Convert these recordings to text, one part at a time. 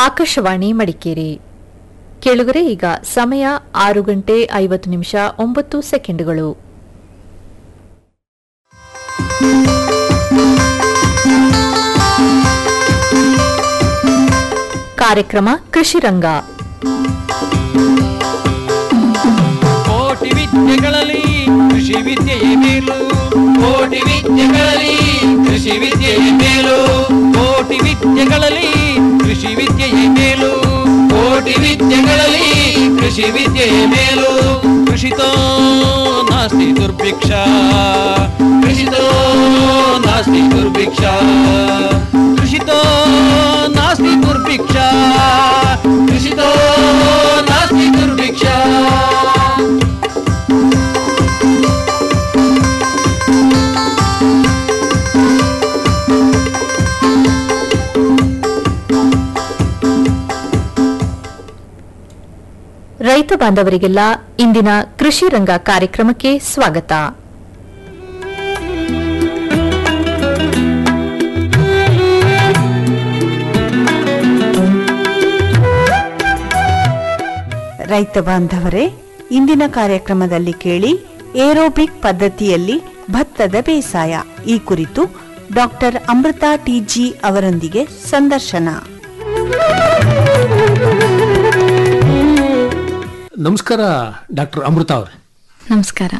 ಆಕಾಶವಾಣಿ ಮಡಿಕೇರಿ ಕೇಳುಗರೆ ಈಗ ಸಮಯ ಆರು ಗಂಟೆ ಐವತ್ತು ನಿಮಿಷ ಒಂಬತ್ತು ಸೆಕೆಂಡುಗಳು ಕಾರ್ಯಕ್ರಮ ಕೃಷಿ ರಂಗ ಕೋಟಿ ವಿದ್ಯೆಗಳಲ್ಲಿ ಕೃಷಿ ವಿದ್ಯೆಯೇ ಮೇಲು ಕೋಟಿ ವಿದ್ಯೆಗಳಲ್ಲಿ ಕೃಷಿ ವಿದ್ಯೆಯೇ ಮೇಲು ಕೋಟಿ ವಿದ್ಯೆಗಳಲ್ಲಿ ಕೃಷಿ ವಿದ್ಯೆಯೇ ಮೇಲು ಕೋಟಿ ವಿದ್ಯೆಗಳಲ್ಲಿ ಕೃಷಿ ವಿದ್ಯೆಯೇ ಮೇಲು ಕೃಷಿತೋ ನಾಸ್ತಿ ದುರ್ಭಿಕ್ಷ ಕೃಷಿತೋ ನಾಸ್ತಿ ದುರ್ಭಿಕ್ಷ ಕೃಷಿತೋ ನಾಸ್ತಿ ದುರ್ಭಿಕ್ಷ ಕೃಷಿತೋ ನಾಸ್ತಿ ದುರ್ಭಿಕ್ಷ ರೈತ ಬಾಂಧವರಿಗೆಲ್ಲ ಇಂದಿನ ಕೃಷಿ ರಂಗ ಕಾರ್ಯಕ್ರಮಕ್ಕೆ ಸ್ವಾಗತ ರೈತ ಬಾಂಧವರೇ ಇಂದಿನ ಕಾರ್ಯಕ್ರಮದಲ್ಲಿ ಕೇಳಿ ಏರೋಬಿಕ್ ಪದ್ಧತಿಯಲ್ಲಿ ಭತ್ತದ ಬೇಸಾಯ ಈ ಕುರಿತು ಡಾಕ್ಟರ್ ಅಮೃತ ಟಿಜಿ ಅವರೊಂದಿಗೆ ಸಂದರ್ಶನ ನಮಸ್ಕಾರ ಡಾಕ್ಟರ್ ಅಮೃತ ಅವರೇ ನಮಸ್ಕಾರ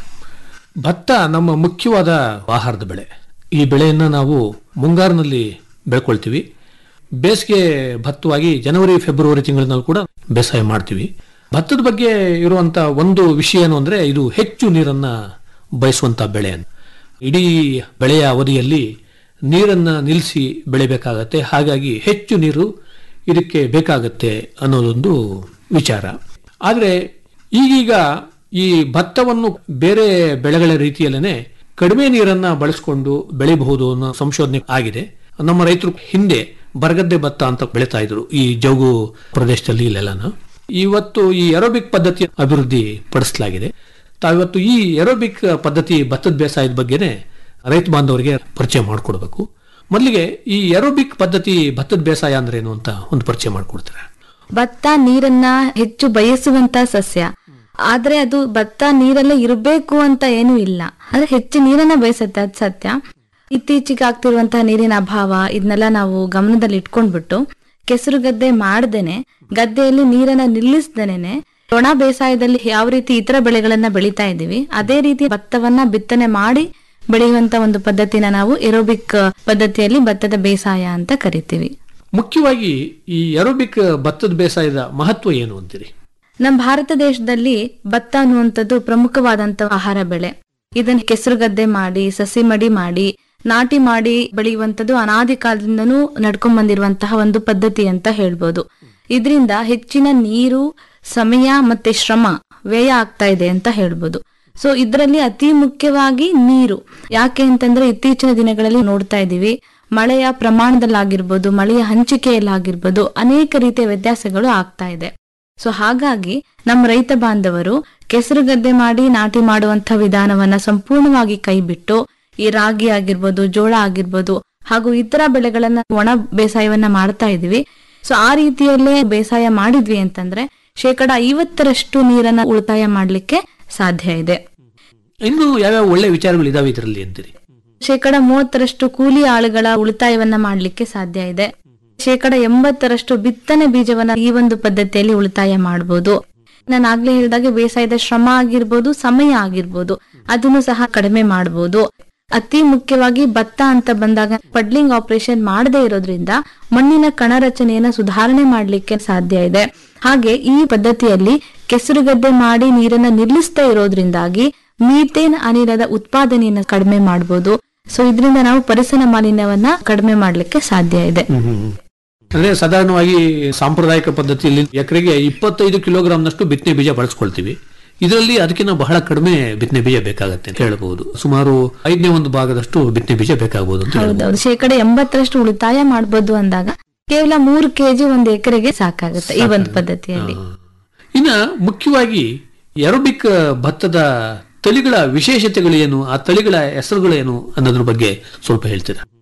ಭತ್ತ ನಮ್ಮ ಮುಖ್ಯವಾದ ಆಹಾರದ ಬೆಳೆ ಈ ಬೆಳೆಯನ್ನು ನಾವು ಮುಂಗಾರಿನಲ್ಲಿ ಬೆಳ್ಕೊಳ್ತೀವಿ ಬೇಸಿಗೆ ಭತ್ತವಾಗಿ ಜನವರಿ ಫೆಬ್ರವರಿ ತಿಂಗಳಿನಲ್ಲಿ ಕೂಡ ಬೇಸಾಯ ಮಾಡ್ತೀವಿ ಭತ್ತದ ಬಗ್ಗೆ ಇರುವಂತ ಒಂದು ವಿಷಯ ಏನು ಅಂದ್ರೆ ಇದು ಹೆಚ್ಚು ನೀರನ್ನ ಬಯಸುವಂತ ಬೆಳೆ ಅಂತ. ಇಡೀ ಬೆಳೆಯ ಅವಧಿಯಲ್ಲಿ ನೀರನ್ನ ನಿಲ್ಲಿಸಿ ಬೆಳಿಬೇಕಾಗತ್ತೆ ಹಾಗಾಗಿ ಹೆಚ್ಚು ನೀರು ಇದಕ್ಕೆ ಬೇಕಾಗತ್ತೆ ಅನ್ನೋದೊಂದು ವಿಚಾರ ಆದರೆ ಈಗೀಗ ಈ ಭತ್ತವನ್ನು ಬೇರೆ ಬೆಳೆಗಳ ರೀತಿಯಲ್ಲೇನೆ ಕಡಿಮೆ ನೀರನ್ನ ಬಳಸಿಕೊಂಡು ಬೆಳಿಬಹುದು ಅನ್ನೋ ಸಂಶೋಧನೆ ಆಗಿದೆ ನಮ್ಮ ರೈತರು ಹಿಂದೆ ಬರಗದ್ದೆ ಭತ್ತ ಅಂತ ಬೆಳೀತಾ ಇದ್ರು ಈ ಜೌಗು ಪ್ರದೇಶದಲ್ಲಿ ಇಲ್ಲೆಲ್ಲನ ಇವತ್ತು ಈ ಎರೋಬಿಕ್ ಪದ್ಧತಿ ಅಭಿವೃದ್ಧಿ ಪಡಿಸಲಾಗಿದೆ ತಾವಿವತ್ತು ಈ ಎರೋಬಿಕ್ ಪದ್ಧತಿ ಭತ್ತದ ಬೇಸಾಯದ ಬಗ್ಗೆನೆ ರೈತ ಬಾಂಧವರಿಗೆ ಪರಿಚಯ ಮಾಡಿಕೊಡ್ಬೇಕು ಮೊದಲಿಗೆ ಈ ಎರೋಬಿಕ್ ಪದ್ಧತಿ ಭತ್ತದ ಬೇಸಾಯ ಅಂದ್ರೆ ಏನು ಅಂತ ಒಂದು ಪರಿಚಯ ಮಾಡಿಕೊಡ್ತಾರೆ ಭತ್ತ ನೀರನ್ನ ಹೆಚ್ಚು ಬಯಸುವಂತ ಸಸ್ಯ ಆದ್ರೆ ಅದು ಭತ್ತ ನೀರಲ್ಲೇ ಇರಬೇಕು ಅಂತ ಏನೂ ಇಲ್ಲ ಅಂದ್ರೆ ಹೆಚ್ಚು ನೀರನ್ನ ಬಯಸುತ್ತೆ ಅದು ಸತ್ಯ ಇತ್ತೀಚೆಗೆ ಆಗ್ತಿರುವಂತಹ ನೀರಿನ ಅಭಾವ ಇದನ್ನೆಲ್ಲ ನಾವು ಗಮನದಲ್ಲಿ ಇಟ್ಕೊಂಡ್ಬಿಟ್ಟು ಕೆಸರು ಗದ್ದೆ ಮಾಡ್ದೇನೆ ಗದ್ದೆಯಲ್ಲಿ ನೀರನ್ನ ನಿಲ್ಲಿಸ್ದೇನೆ ಒಣ ಬೇಸಾಯದಲ್ಲಿ ಯಾವ ರೀತಿ ಇತರ ಬೆಳೆಗಳನ್ನ ಬೆಳಿತಾ ಇದೀವಿ ಅದೇ ರೀತಿ ಭತ್ತವನ್ನ ಬಿತ್ತನೆ ಮಾಡಿ ಬೆಳೆಯುವಂತ ಒಂದು ಪದ್ಧತಿನ ನಾವು ಎರೋಬಿಕ್ ಪದ್ಧತಿಯಲ್ಲಿ ಭತ್ತದ ಬೇಸಾಯ ಅಂತ ಕರಿತೀವಿ ಮುಖ್ಯವಾಗಿ ಈ ಎರೋಬಿಕ್ ಭತ್ತದ ಬೇಸಾಯದ ಮಹತ್ವ ಏನು ಅಂತೀರಿ ನಮ್ಮ ಭಾರತ ದೇಶದಲ್ಲಿ ಭತ್ತ ಅನ್ನುವಂಥದ್ದು ಪ್ರಮುಖವಾದಂತ ಆಹಾರ ಬೆಳೆ ಇದನ್ನ ಕೆಸರುಗದ್ದೆ ಮಾಡಿ ಸಸಿ ಮಡಿ ಮಾಡಿ ನಾಟಿ ಮಾಡಿ ಬೆಳೆಯುವಂಥದ್ದು ಅನಾದಿ ಕಾಲದಿಂದನೂ ನಡ್ಕೊಂಡ್ ಬಂದಿರುವಂತಹ ಒಂದು ಪದ್ಧತಿ ಅಂತ ಹೇಳ್ಬೋದು ಇದರಿಂದ ಹೆಚ್ಚಿನ ನೀರು ಸಮಯ ಮತ್ತೆ ಶ್ರಮ ವ್ಯಯ ಆಗ್ತಾ ಇದೆ ಅಂತ ಹೇಳ್ಬೋದು ಸೊ ಇದರಲ್ಲಿ ಅತಿ ಮುಖ್ಯವಾಗಿ ನೀರು ಯಾಕೆ ಅಂತಂದ್ರೆ ಇತ್ತೀಚಿನ ದಿನಗಳಲ್ಲಿ ನೋಡ್ತಾ ಇದೀವಿ ಮಳೆಯ ಪ್ರಮಾಣದಲ್ಲಾಗಿರ್ಬೋದು ಮಳೆಯ ಹಂಚಿಕೆಯಲ್ಲಾಗಿರ್ಬೋದು ಅನೇಕ ರೀತಿಯ ವ್ಯತ್ಯಾಸಗಳು ಆಗ್ತಾ ಇದೆ ಸೊ ಹಾಗಾಗಿ ನಮ್ಮ ರೈತ ಬಾಂಧವರು ಕೆಸರು ಗದ್ದೆ ಮಾಡಿ ನಾಟಿ ಮಾಡುವಂತ ವಿಧಾನವನ್ನ ಸಂಪೂರ್ಣವಾಗಿ ಕೈಬಿಟ್ಟು ಈ ರಾಗಿ ಆಗಿರ್ಬೋದು ಜೋಳ ಆಗಿರ್ಬೋದು ಹಾಗೂ ಇತರ ಬೆಳೆಗಳನ್ನ ಒಣ ಬೇಸಾಯವನ್ನ ಮಾಡ್ತಾ ಇದೀವಿ ಸೊ ಆ ರೀತಿಯಲ್ಲೇ ಬೇಸಾಯ ಮಾಡಿದ್ವಿ ಅಂತಂದ್ರೆ ಶೇಕಡ ಐವತ್ತರಷ್ಟು ನೀರನ್ನ ಉಳಿತಾಯ ಮಾಡ್ಲಿಕ್ಕೆ ಸಾಧ್ಯ ಇದೆ ಇನ್ನು ಯಾವ್ಯಾವ ಒಳ್ಳೆ ವಿಚಾರಗಳು ಇದಾವೆ ಇದರಲ್ಲಿ ಅಂತೀರಿ ಶೇಕಡ ಮೂವತ್ತರಷ್ಟು ಕೂಲಿ ಆಳುಗಳ ಉಳಿತಾಯವನ್ನ ಮಾಡ್ಲಿಕ್ಕೆ ಸಾಧ್ಯ ಇದೆ ಶೇಕಡ ಎಂಬತ್ತರಷ್ಟು ಬಿತ್ತನೆ ಬೀಜವನ್ನ ಈ ಒಂದು ಪದ್ಧತಿಯಲ್ಲಿ ಉಳಿತಾಯ ಮಾಡಬಹುದು ನಾನು ಆಗ್ಲೇ ಹೇಳಿದಾಗೆ ಬೇಸಾಯದ ಶ್ರಮ ಆಗಿರ್ಬೋದು ಸಮಯ ಆಗಿರ್ಬೋದು ಅದನ್ನು ಸಹ ಕಡಿಮೆ ಮಾಡಬಹುದು ಅತಿ ಮುಖ್ಯವಾಗಿ ಭತ್ತ ಅಂತ ಬಂದಾಗ ಪಡ್ಲಿಂಗ್ ಆಪರೇಷನ್ ಮಾಡದೇ ಇರೋದ್ರಿಂದ ಮಣ್ಣಿನ ಕಣ ರಚನೆಯನ್ನ ಸುಧಾರಣೆ ಮಾಡ್ಲಿಕ್ಕೆ ಸಾಧ್ಯ ಇದೆ ಹಾಗೆ ಈ ಪದ್ಧತಿಯಲ್ಲಿ ಕೆಸರುಗದ್ದೆ ಮಾಡಿ ನೀರನ್ನ ನಿಲ್ಲಿಸ್ತಾ ಇರೋದ್ರಿಂದಾಗಿ ಮೀಥೇನ್ ಅನಿಲದ ಉತ್ಪಾದನೆಯನ್ನ ಕಡಿಮೆ ಮಾಡಬಹುದು ಸೊ ಇದರಿಂದ ನಾವು ಪರಿಸರ ಮಾಲಿನ್ಯವನ್ನ ಕಡಿಮೆ ಮಾಡ್ಲಿಕ್ಕೆ ಸಾಧ್ಯ ಇದೆ ಅಂದ್ರೆ ಸಾಧಾರಣವಾಗಿ ಸಾಂಪ್ರದಾಯಿಕ ಪದ್ಧತಿಯಲ್ಲಿ ಎಕರೆಗೆ ಇಪ್ಪತ್ತೈದು ಕಿಲೋಗ್ರಾಂನಷ್ಟು ಬಿತ್ತನೆ ಬೀಜ ಬಳಸ್ಕೊಳ್ತೀವಿ ಇದರಲ್ಲಿ ಅದಕ್ಕಿಂತ ಬಹಳ ಕಡಿಮೆ ಬಿತ್ತನೆ ಬೀಜ ಬೇಕಾಗತ್ತೆ ಅಂತ ಹೇಳ್ಬಹುದು ಸುಮಾರು ಐದನೇ ಒಂದು ಭಾಗದಷ್ಟು ಬಿತ್ತನೆ ಬೀಜ ಬೇಕಾಗಬಹುದು ಅಂತ ಹೇಳ್ಬೋದು. ಹೌದೌದು ಶೇಕಡ ಎಂಬತ್ತರಷ್ಟು ಉಳಿತಾಯ ಮಾಡಬಹುದು ಅಂದಾಗ ಕೇವಲ ಮೂರು ಕೆಜಿ ಒಂದು ಎಕರೆಗೆ ಸಾಕಾಗುತ್ತೆ ಈ ಒಂದು ಪದ್ಧತಿಯಲ್ಲಿ ಆ. ಇನ್ನ ಮುಖ್ಯವಾಗಿ ಎರೋಬಿಕ್ ಭತ್ತದ ತಳಿಗಳ ವಿಶೇಷತೆಗಳು ಏನು ಆ ತಳಿಗಳ ಹೆಸರುಗಳೇನು ಅನ್ನೋದ್ರ ಬಗ್ಗೆ ಸ್ವಲ್ಪ ಹೇಳ್ತೀರಾ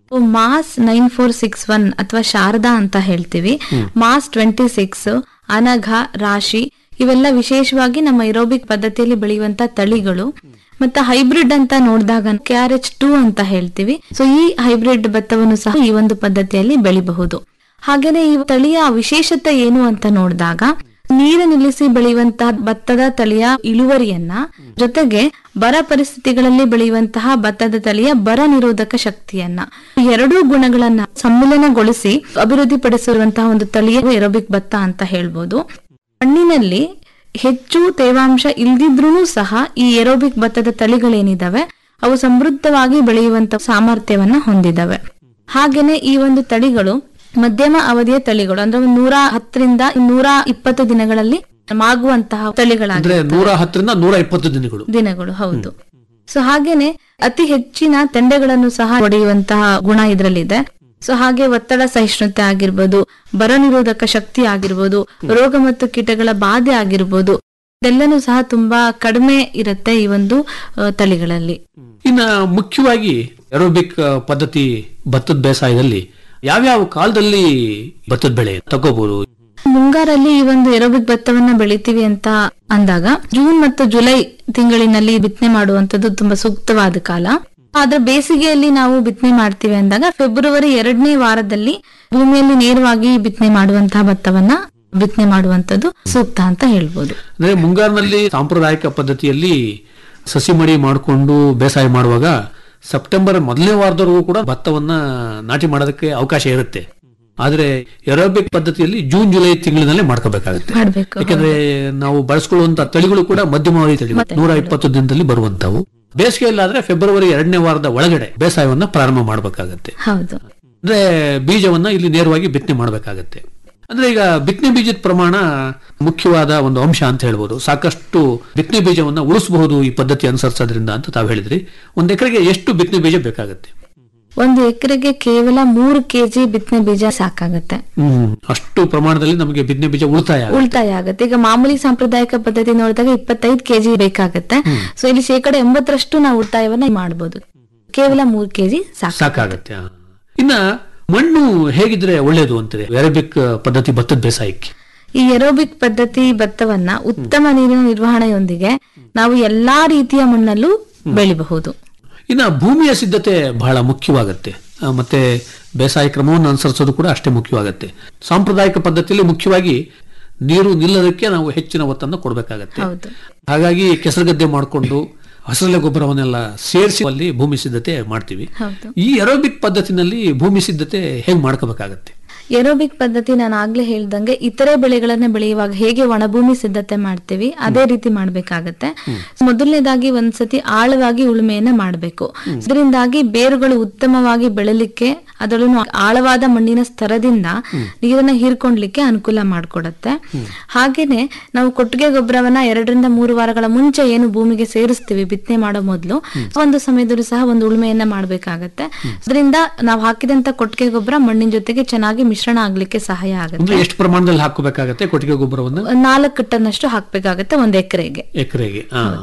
MAS nine four six one ಅಥವಾ ಶಾರದಾ ಅಂತ ಹೇಳ್ತೀವಿ ಮಾಸ್ ಟ್ವೆಂಟಿ ಸಿಕ್ಸ್ ಅನಘ ರಾಶಿ ಇವೆಲ್ಲ ವಿಶೇಷವಾಗಿ ನಮ್ಮ ಇರೋಬಿಕ್ ಪದ್ಧತಿಯಲ್ಲಿ ಬೆಳೆಯುವಂತ ತಳಿಗಳು ಮತ್ತೆ ಹೈಬ್ರಿಡ್ ಅಂತ ನೋಡಿದಾಗ ಕೆ ಆರ್ ಎಚ್ ಟೂ ಅಂತ ಹೇಳ್ತೀವಿ ಸೊ ಈ ಹೈಬ್ರಿಡ್ ಭತ್ತವನ್ನು ಸಹ ಈ ಒಂದು ಪದ್ಧತಿಯಲ್ಲಿ ಬೆಳಿಬಹುದು ಹಾಗೇನೆ ಈ ತಳಿಯ ವಿಶೇಷತೆ ಏನು ಅಂತ ನೋಡಿದಾಗ ನೀರು ನಿಲ್ಲಿಸಿ ಬೆಳೆಯುವಂತಹ ಭತ್ತದ ತಳಿಯ ಇಳುವರಿಯನ್ನ ಜೊತೆಗೆ ಬರ ಪರಿಸ್ಥಿತಿಗಳಲ್ಲಿ ಬೆಳೆಯುವಂತಹ ಭತ್ತದ ತಳಿಯ ಬರ ನಿರೋಧಕ ಶಕ್ತಿಯನ್ನ ಈ ಎರಡೂ ಗುಣಗಳನ್ನ ಸಮ್ಮಿಲನಗೊಳಿಸಿ ಅಭಿವೃದ್ಧಿಪಡಿಸಿರುವಂತಹ ಒಂದು ತಳಿಯ ಎರೋಬಿಕ್ ಭತ್ತ ಅಂತ ಹೇಳ್ಬೋದು ಮಣ್ಣಿನಲ್ಲಿ ಹೆಚ್ಚು ತೇವಾಂಶ ಇಲ್ದಿದ್ರೂ ಸಹ ಈ ಎರೋಬಿಕ್ ಭತ್ತದ ತಳಿಗಳೇನಿದಾವೆ ಅವು ಸಮೃದ್ಧವಾಗಿ ಬೆಳೆಯುವಂತ ಸಾಮರ್ಥ್ಯವನ್ನ ಹೊಂದಿದವೆ ಹಾಗೇನೆ ಈ ಒಂದು ತಳಿಗಳು ಮಧ್ಯಮ ಅವಧಿಯ ತಳಿಗಳು ಅಂದ್ರೆ ಒಂದು ನೂರ ಹತ್ತರಿಂದ ನೂರ ಇಪ್ಪತ್ತು ದಿನಗಳಲ್ಲಿ ಮಾಗುವಂತಹ ಅಂದ್ರೆ ತಳಿಗಳಾಗಿವೆ ನೂರ ಹತ್ತರಿಂದ ನೂರ ಇಪ್ಪತ್ತು ದಿನಗಳು ದಿನಗಳು ಹೌದು ಸೊ ಹಾಗೇನೆ ಅತಿ ಹೆಚ್ಚಿನ ತೆಂಡೆಗಳನ್ನು ಸಹ ಹೊಡೆಯುವಂತಹ ಗುಣ ಇದರಲ್ಲಿದೆ ಸೊ ಹಾಗೆ ಒತ್ತಡ ಸಹಿಷ್ಣುತೆ ಆಗಿರ್ಬೋದು ಬರ ನಿರೋಧಕ ಶಕ್ತಿ ಆಗಿರ್ಬೋದು ರೋಗ ಮತ್ತು ಕೀಟಗಳ ಬಾಧೆ ಆಗಿರ್ಬೋದು ಇದೆಲ್ಲನೂ ಸಹ ತುಂಬಾ ಕಡಿಮೆ ಇರುತ್ತೆ ಈ ಒಂದು ಆ, ತಳಿಗಳಲ್ಲಿ ಇನ್ನ ಮುಖ್ಯವಾಗಿ ಎರೋಬಿಕ್ ಪದ್ಧತಿ ಭತ್ತದ ಬೇಸಾಯದಲ್ಲಿ ಯಾವ್ಯಾವ ಕಾಲದಲ್ಲಿ ಭತ್ತದ ಬೆಳೆ ತಗೋಬಹುದು ಮುಂಗಾರಲ್ಲಿ ಈ ಒಂದು ಎರೋಬಿಕ್ ಭತ್ತವನ್ನ ಬೆಳಿತೀವಿ ಅಂತ ಅಂದಾಗ ಜೂನ್ ಮತ್ತು ಜುಲೈ ತಿಂಗಳಿನಲ್ಲಿ ಬಿತ್ತನೆ ಮಾಡುವಂತದ್ದು ತುಂಬಾ ಸೂಕ್ತವಾದ ಕಾಲ ಆದ್ರೆ ಬೇಸಿಗೆಯಲ್ಲಿ ನಾವು ಬಿತ್ತನೆ ಮಾಡ್ತೀವಿ ಅಂದಾಗ ಫೆಬ್ರವರಿ ಎರಡನೇ ವಾರದಲ್ಲಿ ಭೂಮಿಯಲ್ಲಿ ನೇರವಾಗಿ ಬಿತ್ತನೆ ಮಾಡುವಂತಹ ಭತ್ತವನ್ನ ಬಿತ್ತನೆ ಮಾಡುವಂತದ್ದು ಸೂಕ್ತ ಅಂತ ಹೇಳ್ಬೋದು ಅಂದ್ರೆ ಮುಂಗಾರಿನಲ್ಲಿ ಸಾಂಪ್ರದಾಯಿಕ ಪದ್ಧತಿಯಲ್ಲಿ ಸಸಿ ಮಡಿ ಮಾಡಿಕೊಂಡು ಬೇಸಾಯ ಮಾಡುವಾಗ ಸೆಪ್ಟೆಂಬರ್ ಮೊದಲನೇ ವಾರದವರೆಗೂ ಕೂಡ ಭತ್ತವನ್ನ ನಾಟಿ ಮಾಡೋದಕ್ಕೆ ಅವಕಾಶ ಇರುತ್ತೆ ಆದ್ರೆ ಎರೋಬಿಕ್ ಪದ್ಧತಿಯಲ್ಲಿ ಜೂನ್ ಜುಲೈ ತಿಂಗಳಿನಲ್ಲೇ ಮಾಡ್ಕೋಬೇಕಾಗುತ್ತೆ ಮಾಡ್ಬೇಕು ಯಾಕಂದ್ರೆ ನಾವು ಬಳಸ್ಕೊಳ್ಳುವಂತ ತಳಿಗಳು ಕೂಡ ಮಧ್ಯಮಾವಧಿ ತಳಿಗಳು ನೂರ ಇಪ್ಪತ್ತು ದಿನದಲ್ಲಿ ಬರುವಂತವು ಬೇಸಿಗೆಯಲ್ಲಾದ್ರೆ ಫೆಬ್ರವರಿ ಎರಡನೇ ವಾರದ ಒಳಗಡೆ ಬೇಸಾಯವನ್ನ ಪ್ರಾರಂಭ ಮಾಡಬೇಕಾಗತ್ತೆ ಹೌದು ಅಂದ್ರೆ ಬೀಜವನ್ನ ಇಲ್ಲಿ ನೇರವಾಗಿ ಬಿತ್ತನೆ ಮಾಡಬೇಕಾಗತ್ತೆ ಅಂದ್ರೆ ಈಗ ಬಿತ್ತನೆ ಬೀಜದ ಪ್ರಮಾಣ ಮುಖ್ಯವಾದ ಒಂದು ಅಂಶ ಅಂತ ಹೇಳ್ಬೋದು ಸಾಕಷ್ಟು ಬಿತ್ತನೆ ಬೀಜವನ್ನ ಉಳಿಸಬಹುದು ಈ ಪದ್ಧತಿ ಅನುಸರಿಸೋದ್ರಿಂದ ಅಂತ ತಾವು ಹೇಳಿದ್ರಿ ಒಂದ್ ಎಕರೆಗೆ ಎಷ್ಟು ಬಿತ್ತನೆ ಬೀಜ ಬೇಕಾಗತ್ತೆ ಒಂದು ಎಕರೆಗೆ ಕೇವಲ ಮೂರು ಕೆಜಿ ಬಿತ್ತನೆ ಬೀಜ ಸಾಕಾಗತ್ತೆ ಹ್ಮ್ ಅಷ್ಟು ಪ್ರಮಾಣದಲ್ಲಿ ನಮಗೆ ಬಿತ್ತನೆ ಬೀಜ ಉಳಿತಾಯ ಆಗುತ್ತೆ. ಉಳಿತಾಯ ಆಗುತ್ತೆ ಈಗ ಮಾಮೂಲಿ ಸಾಂಪ್ರದಾಯಿಕ ಪದ್ಧತಿ ನೋಡಿದಾಗ ಇಪ್ಪತ್ತೈದು ಕೆಜಿ ಬೇಕಾಗತ್ತೆ ಸೊ ಇಲ್ಲಿ ಶೇಕಡ ಎಂಬತ್ತರಷ್ಟು ನಾವು ಉಳಿತಾಯವನ್ನ ಮಾಡಬಹುದು ಕೇವಲ ಮೂರು ಕೆಜಿ ಸಾಕು ಸಾಕಾಗತ್ತೆ ಆ. ಇನ್ನ ಮಣ್ಣು ಹೇಗಿದ್ರೆ ಒಳ್ಳೇದು ಅಂತಾರೆ ಅರೇಬಿಕ್ ಪದ್ಧತಿ ಭತ್ತದ ಬೇಸಾಯಕ್ಕೆ ಈ ಎರೋಬಿಕ್ ಪದ್ಧತಿ ಭತ್ತವನ್ನ ಉತ್ತಮ ನೀರಿನ ನಿರ್ವಹಣೆಯೊಂದಿಗೆ ನಾವು ಎಲ್ಲಾ ರೀತಿಯ ಮಣ್ಣಲ್ಲೂ ಬೆಳಿಬಹುದು ಇನ್ನ ಭೂಮಿಯ ಸಿದ್ಧತೆ ಬಹಳ ಮುಖ್ಯವಾಗತ್ತೆ ಆ, ಮತ್ತೆ ಬೇಸಾಯ ಕ್ರಮವನ್ನು ಅನುಸರಿಸೋದು ಕೂಡ ಅಷ್ಟೇ ಮುಖ್ಯವಾಗತ್ತೆ ಸಾಂಪ್ರದಾಯಿಕ ಪದ್ಧತಿಯಲ್ಲಿ ಮುಖ್ಯವಾಗಿ ನೀರು ನಿಲ್ಲದಕ್ಕೆ ನಾವು ಹೆಚ್ಚಿನ ಒತ್ತನ್ನು ಕೊಡಬೇಕಾಗತ್ತೆ ಹೌದು ಹಾಗಾಗಿ ಕೆಸರುಗದ್ದೆ ಮಾಡಿಕೊಂಡು ಹಸರಲೆ ಗೊಬ್ಬರವನ್ನೆಲ್ಲ ಸೇರಿಸಿ ಅಲ್ಲಿ ಭೂಮಿ ಸಿದ್ಧತೆ ಮಾಡ್ತೀವಿ ಹೌದು ಈ ಎರೋಬಿಕ್ ಪದ್ಧತಿನಲ್ಲಿ ಭೂಮಿ ಸಿದ್ಧತೆ ಹೇಗೆ ಮಾಡ್ಕೋಬೇಕಾಗತ್ತೆ ಎರೋಬಿಕ್ ಪದ್ಧತಿ ನಾನು ಆಗ್ಲೇ ಹೇಳ್ದಂಗೆ ಇತರೆ ಬೆಳೆಗಳನ್ನ ಬೆಳೆಯುವಾಗ ಹೇಗೆ ಒಣಭೂಮಿ ಸಿದ್ಧತೆ ಮಾಡ್ತೀವಿ ಅದೇ ರೀತಿ ಮಾಡ್ಬೇಕಾಗತ್ತೆ ಮೊದಲನೇದಾಗಿ ಒಂದ್ಸತಿ ಆಳವಾಗಿ ಉಳುಮೆಯನ್ನ ಮಾಡಬೇಕು ಇದರಿಂದಾಗಿ ಬೇರುಗಳು ಉತ್ತಮವಾಗಿ ಬೆಳಲಿಕ್ಕೆ ಅದರಲ್ಲೂ ಆಳವಾದ ಮಣ್ಣಿನ ಸ್ತರದಿಂದ ನೀರನ್ನ ಹೀರ್ಕೊಂಡ್ಲಿಕ್ಕೆ ಅನುಕೂಲ ಮಾಡಿಕೊಡತ್ತೆ ಹಾಗೇನೆ ನಾವು ಕೊಟ್ಟಿಗೆ ಗೊಬ್ಬರವನ್ನ ಎರಡರಿಂದ ಮೂರು ವಾರಗಳ ಮುಂಚೆ ಏನು ಭೂಮಿಗೆ ಸೇರಿಸ್ತೀವಿ ಬಿತ್ತನೆ ಮಾಡೋ ಮೊದಲು ಒಂದು ಸಮಯದಲ್ಲೂ ಸಹ ಒಂದು ಉಳುಮೆಯನ್ನ ಮಾಡ್ಬೇಕಾಗತ್ತೆ ಅದರಿಂದ ನಾವು ಹಾಕಿದಂತ ಕೊಟ್ಟಿಗೆ ಗೊಬ್ಬರ ಮಣ್ಣಿನ ಜೊತೆಗೆ ಚೆನ್ನಾಗಿ ಮಿಶ್ರಣ ಆಗ್ಲಿಕ್ಕೆ ಸಹಾಯ ಆಗುತ್ತೆ ಅಂದ್ರೆ ಎಷ್ಟು ಪ್ರಮಾಣದಲ್ಲಿ ಹಾಕೋಬೇಕಾಗತ್ತೆ ಕೊಟ್ಟಿಗೆ ಗೊಬ್ಬರವನ್ನು ಒಂದ್ ನಾಲ್ಕು ಟನ್ನಷ್ಟು ಹಾಕ್ಬೇಕಾಗತ್ತೆ ಒಂದ್ ಎಕರೆಗೆ ಎಕರೆಗೆ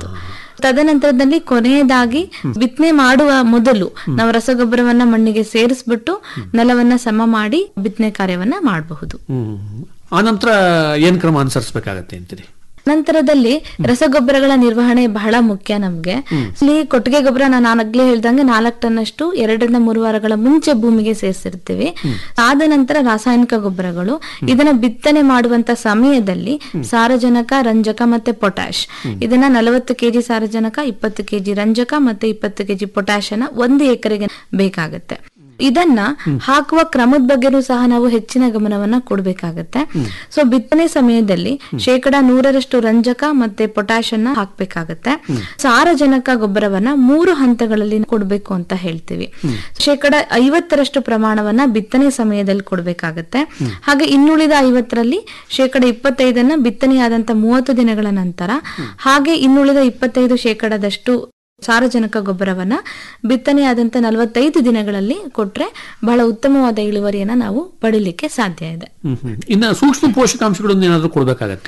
ತದನಂತರದಲ್ಲಿ ಕೊನೆಯದಾಗಿ ಬಿತ್ತನೆ ಮಾಡುವ ಮೊದಲು ನಾವು ರಸಗೊಬ್ಬರವನ್ನ ಮಣ್ಣಿಗೆ ಸೇರಿಸ್ಬಿಟ್ಟು ನೆಲವನ್ನ ಸಮ ಮಾಡಿ ಬಿತ್ತನೆ ಕಾರ್ಯವನ್ನ ಮಾಡಬಹುದು ಹ್ಮ್ ಆನಂತರ ಏನ್ ಕ್ರಮ ಅನುಸರಿಸಬೇಕಾಗತ್ತೆ ಅಂತೀರಿ ನಂತರದಲ್ಲಿ ರಸಗೊಬ್ಬರಗಳ ನಿರ್ವಹಣೆ ಬಹಳ ಮುಖ್ಯ ನಮ್ಗೆ ಇಲ್ಲಿ ಕೊಟ್ಟಿಗೆ ಗೊಬ್ಬರ ನಾನು ಆಗ್ಲೇ ಹೇಳ್ದಂಗೆ ನಾಲ್ಕು ಟನ್ ಅಷ್ಟು ಎರಡರಿಂದ ಮೂರು ವಾರಗಳ ಮುಂಚೆ ಭೂಮಿಗೆ ಸೇರಿಸಿರ್ತೀವಿ ಆದ ನಂತರ ರಾಸಾಯನಿಕ ಗೊಬ್ಬರಗಳು ಇದನ್ನ ಬಿತ್ತನೆ ಮಾಡುವಂತ ಸಮಯದಲ್ಲಿ ಸಾರಜನಕ ರಂಜಕ ಮತ್ತೆ ಪೊಟ್ಯಾಶ್ ಇದನ್ನ ನಲವತ್ತು ಕೆಜಿ ಸಾರಜನಕ ಇಪ್ಪತ್ತು ಕೆಜಿ ರಂಜಕ ಮತ್ತೆ ಇಪ್ಪತ್ತು ಕೆಜಿ ಪೊಟ್ಯಾಶ್ ಅನ್ನ ಒಂದು ಎಕರೆಗೆ ಬೇಕಾಗುತ್ತೆ ಇದನ್ನ ಹಾಕುವ ಕ್ರಮದ ಬಗ್ಗೆನೂ ಸಹ ನಾವು ಹೆಚ್ಚಿನ ಗಮನವನ್ನ ಕೊಡ್ಬೇಕಾಗತ್ತೆ ಸೊ ಬಿತ್ತನೆ ಸಮಯದಲ್ಲಿ ಶೇಕಡ ನೂರರಷ್ಟು ರಂಜಕ ಮತ್ತೆ ಪೊಟ್ಯಾಶ್ ಅನ್ನ ಹಾಕ್ಬೇಕಾಗತ್ತೆ ಸಾರಜನಕ ಗೊಬ್ಬರವನ್ನ ಮೂರು ಹಂತಗಳಲ್ಲಿ ಕೊಡ್ಬೇಕು ಅಂತ ಹೇಳ್ತೀವಿ ಶೇಕಡ ಐವತ್ತರಷ್ಟು ಪ್ರಮಾಣವನ್ನ ಬಿತ್ತನೆ ಸಮಯದಲ್ಲಿ ಕೊಡ್ಬೇಕಾಗತ್ತೆ ಹಾಗೆ ಇನ್ನುಳಿದ ಐವತ್ತರಲ್ಲಿ ಶೇಕಡ ಇಪ್ಪತ್ತೈದನ್ನ ಬಿತ್ತನೆಯಾದಂತ ಮೂವತ್ತು ದಿನಗಳ ನಂತರ ಹಾಗೆ ಇನ್ನುಳಿದ ಇಪ್ಪತ್ತೈದು ಶೇಕಡದಷ್ಟು ಸಾರಜನಕ ಗೊಬ್ಬರವನ್ನ ಬಿತ್ತನೆಯಾದಂತ ನಲವತ್ತೈದು ದಿನಗಳಲ್ಲಿ ಕೊಟ್ರೆ ಬಹಳ ಉತ್ತಮವಾದ ಇಳುವರಿಯನ್ನ ನಾವು ಪಡಿಲಿಕ್ಕೆ ಸಾಧ್ಯ ಇದೆ ಹ್ಮ್ ಹ್ಮ್ ಇನ್ನ ಸೂಕ್ಷ್ಮ ಪೋಷಕಾಂಶಗಳನ್ನು ಏನಾದ್ರೂ ಕೊಡ್ಬೇಕಾಗತ್ತೆ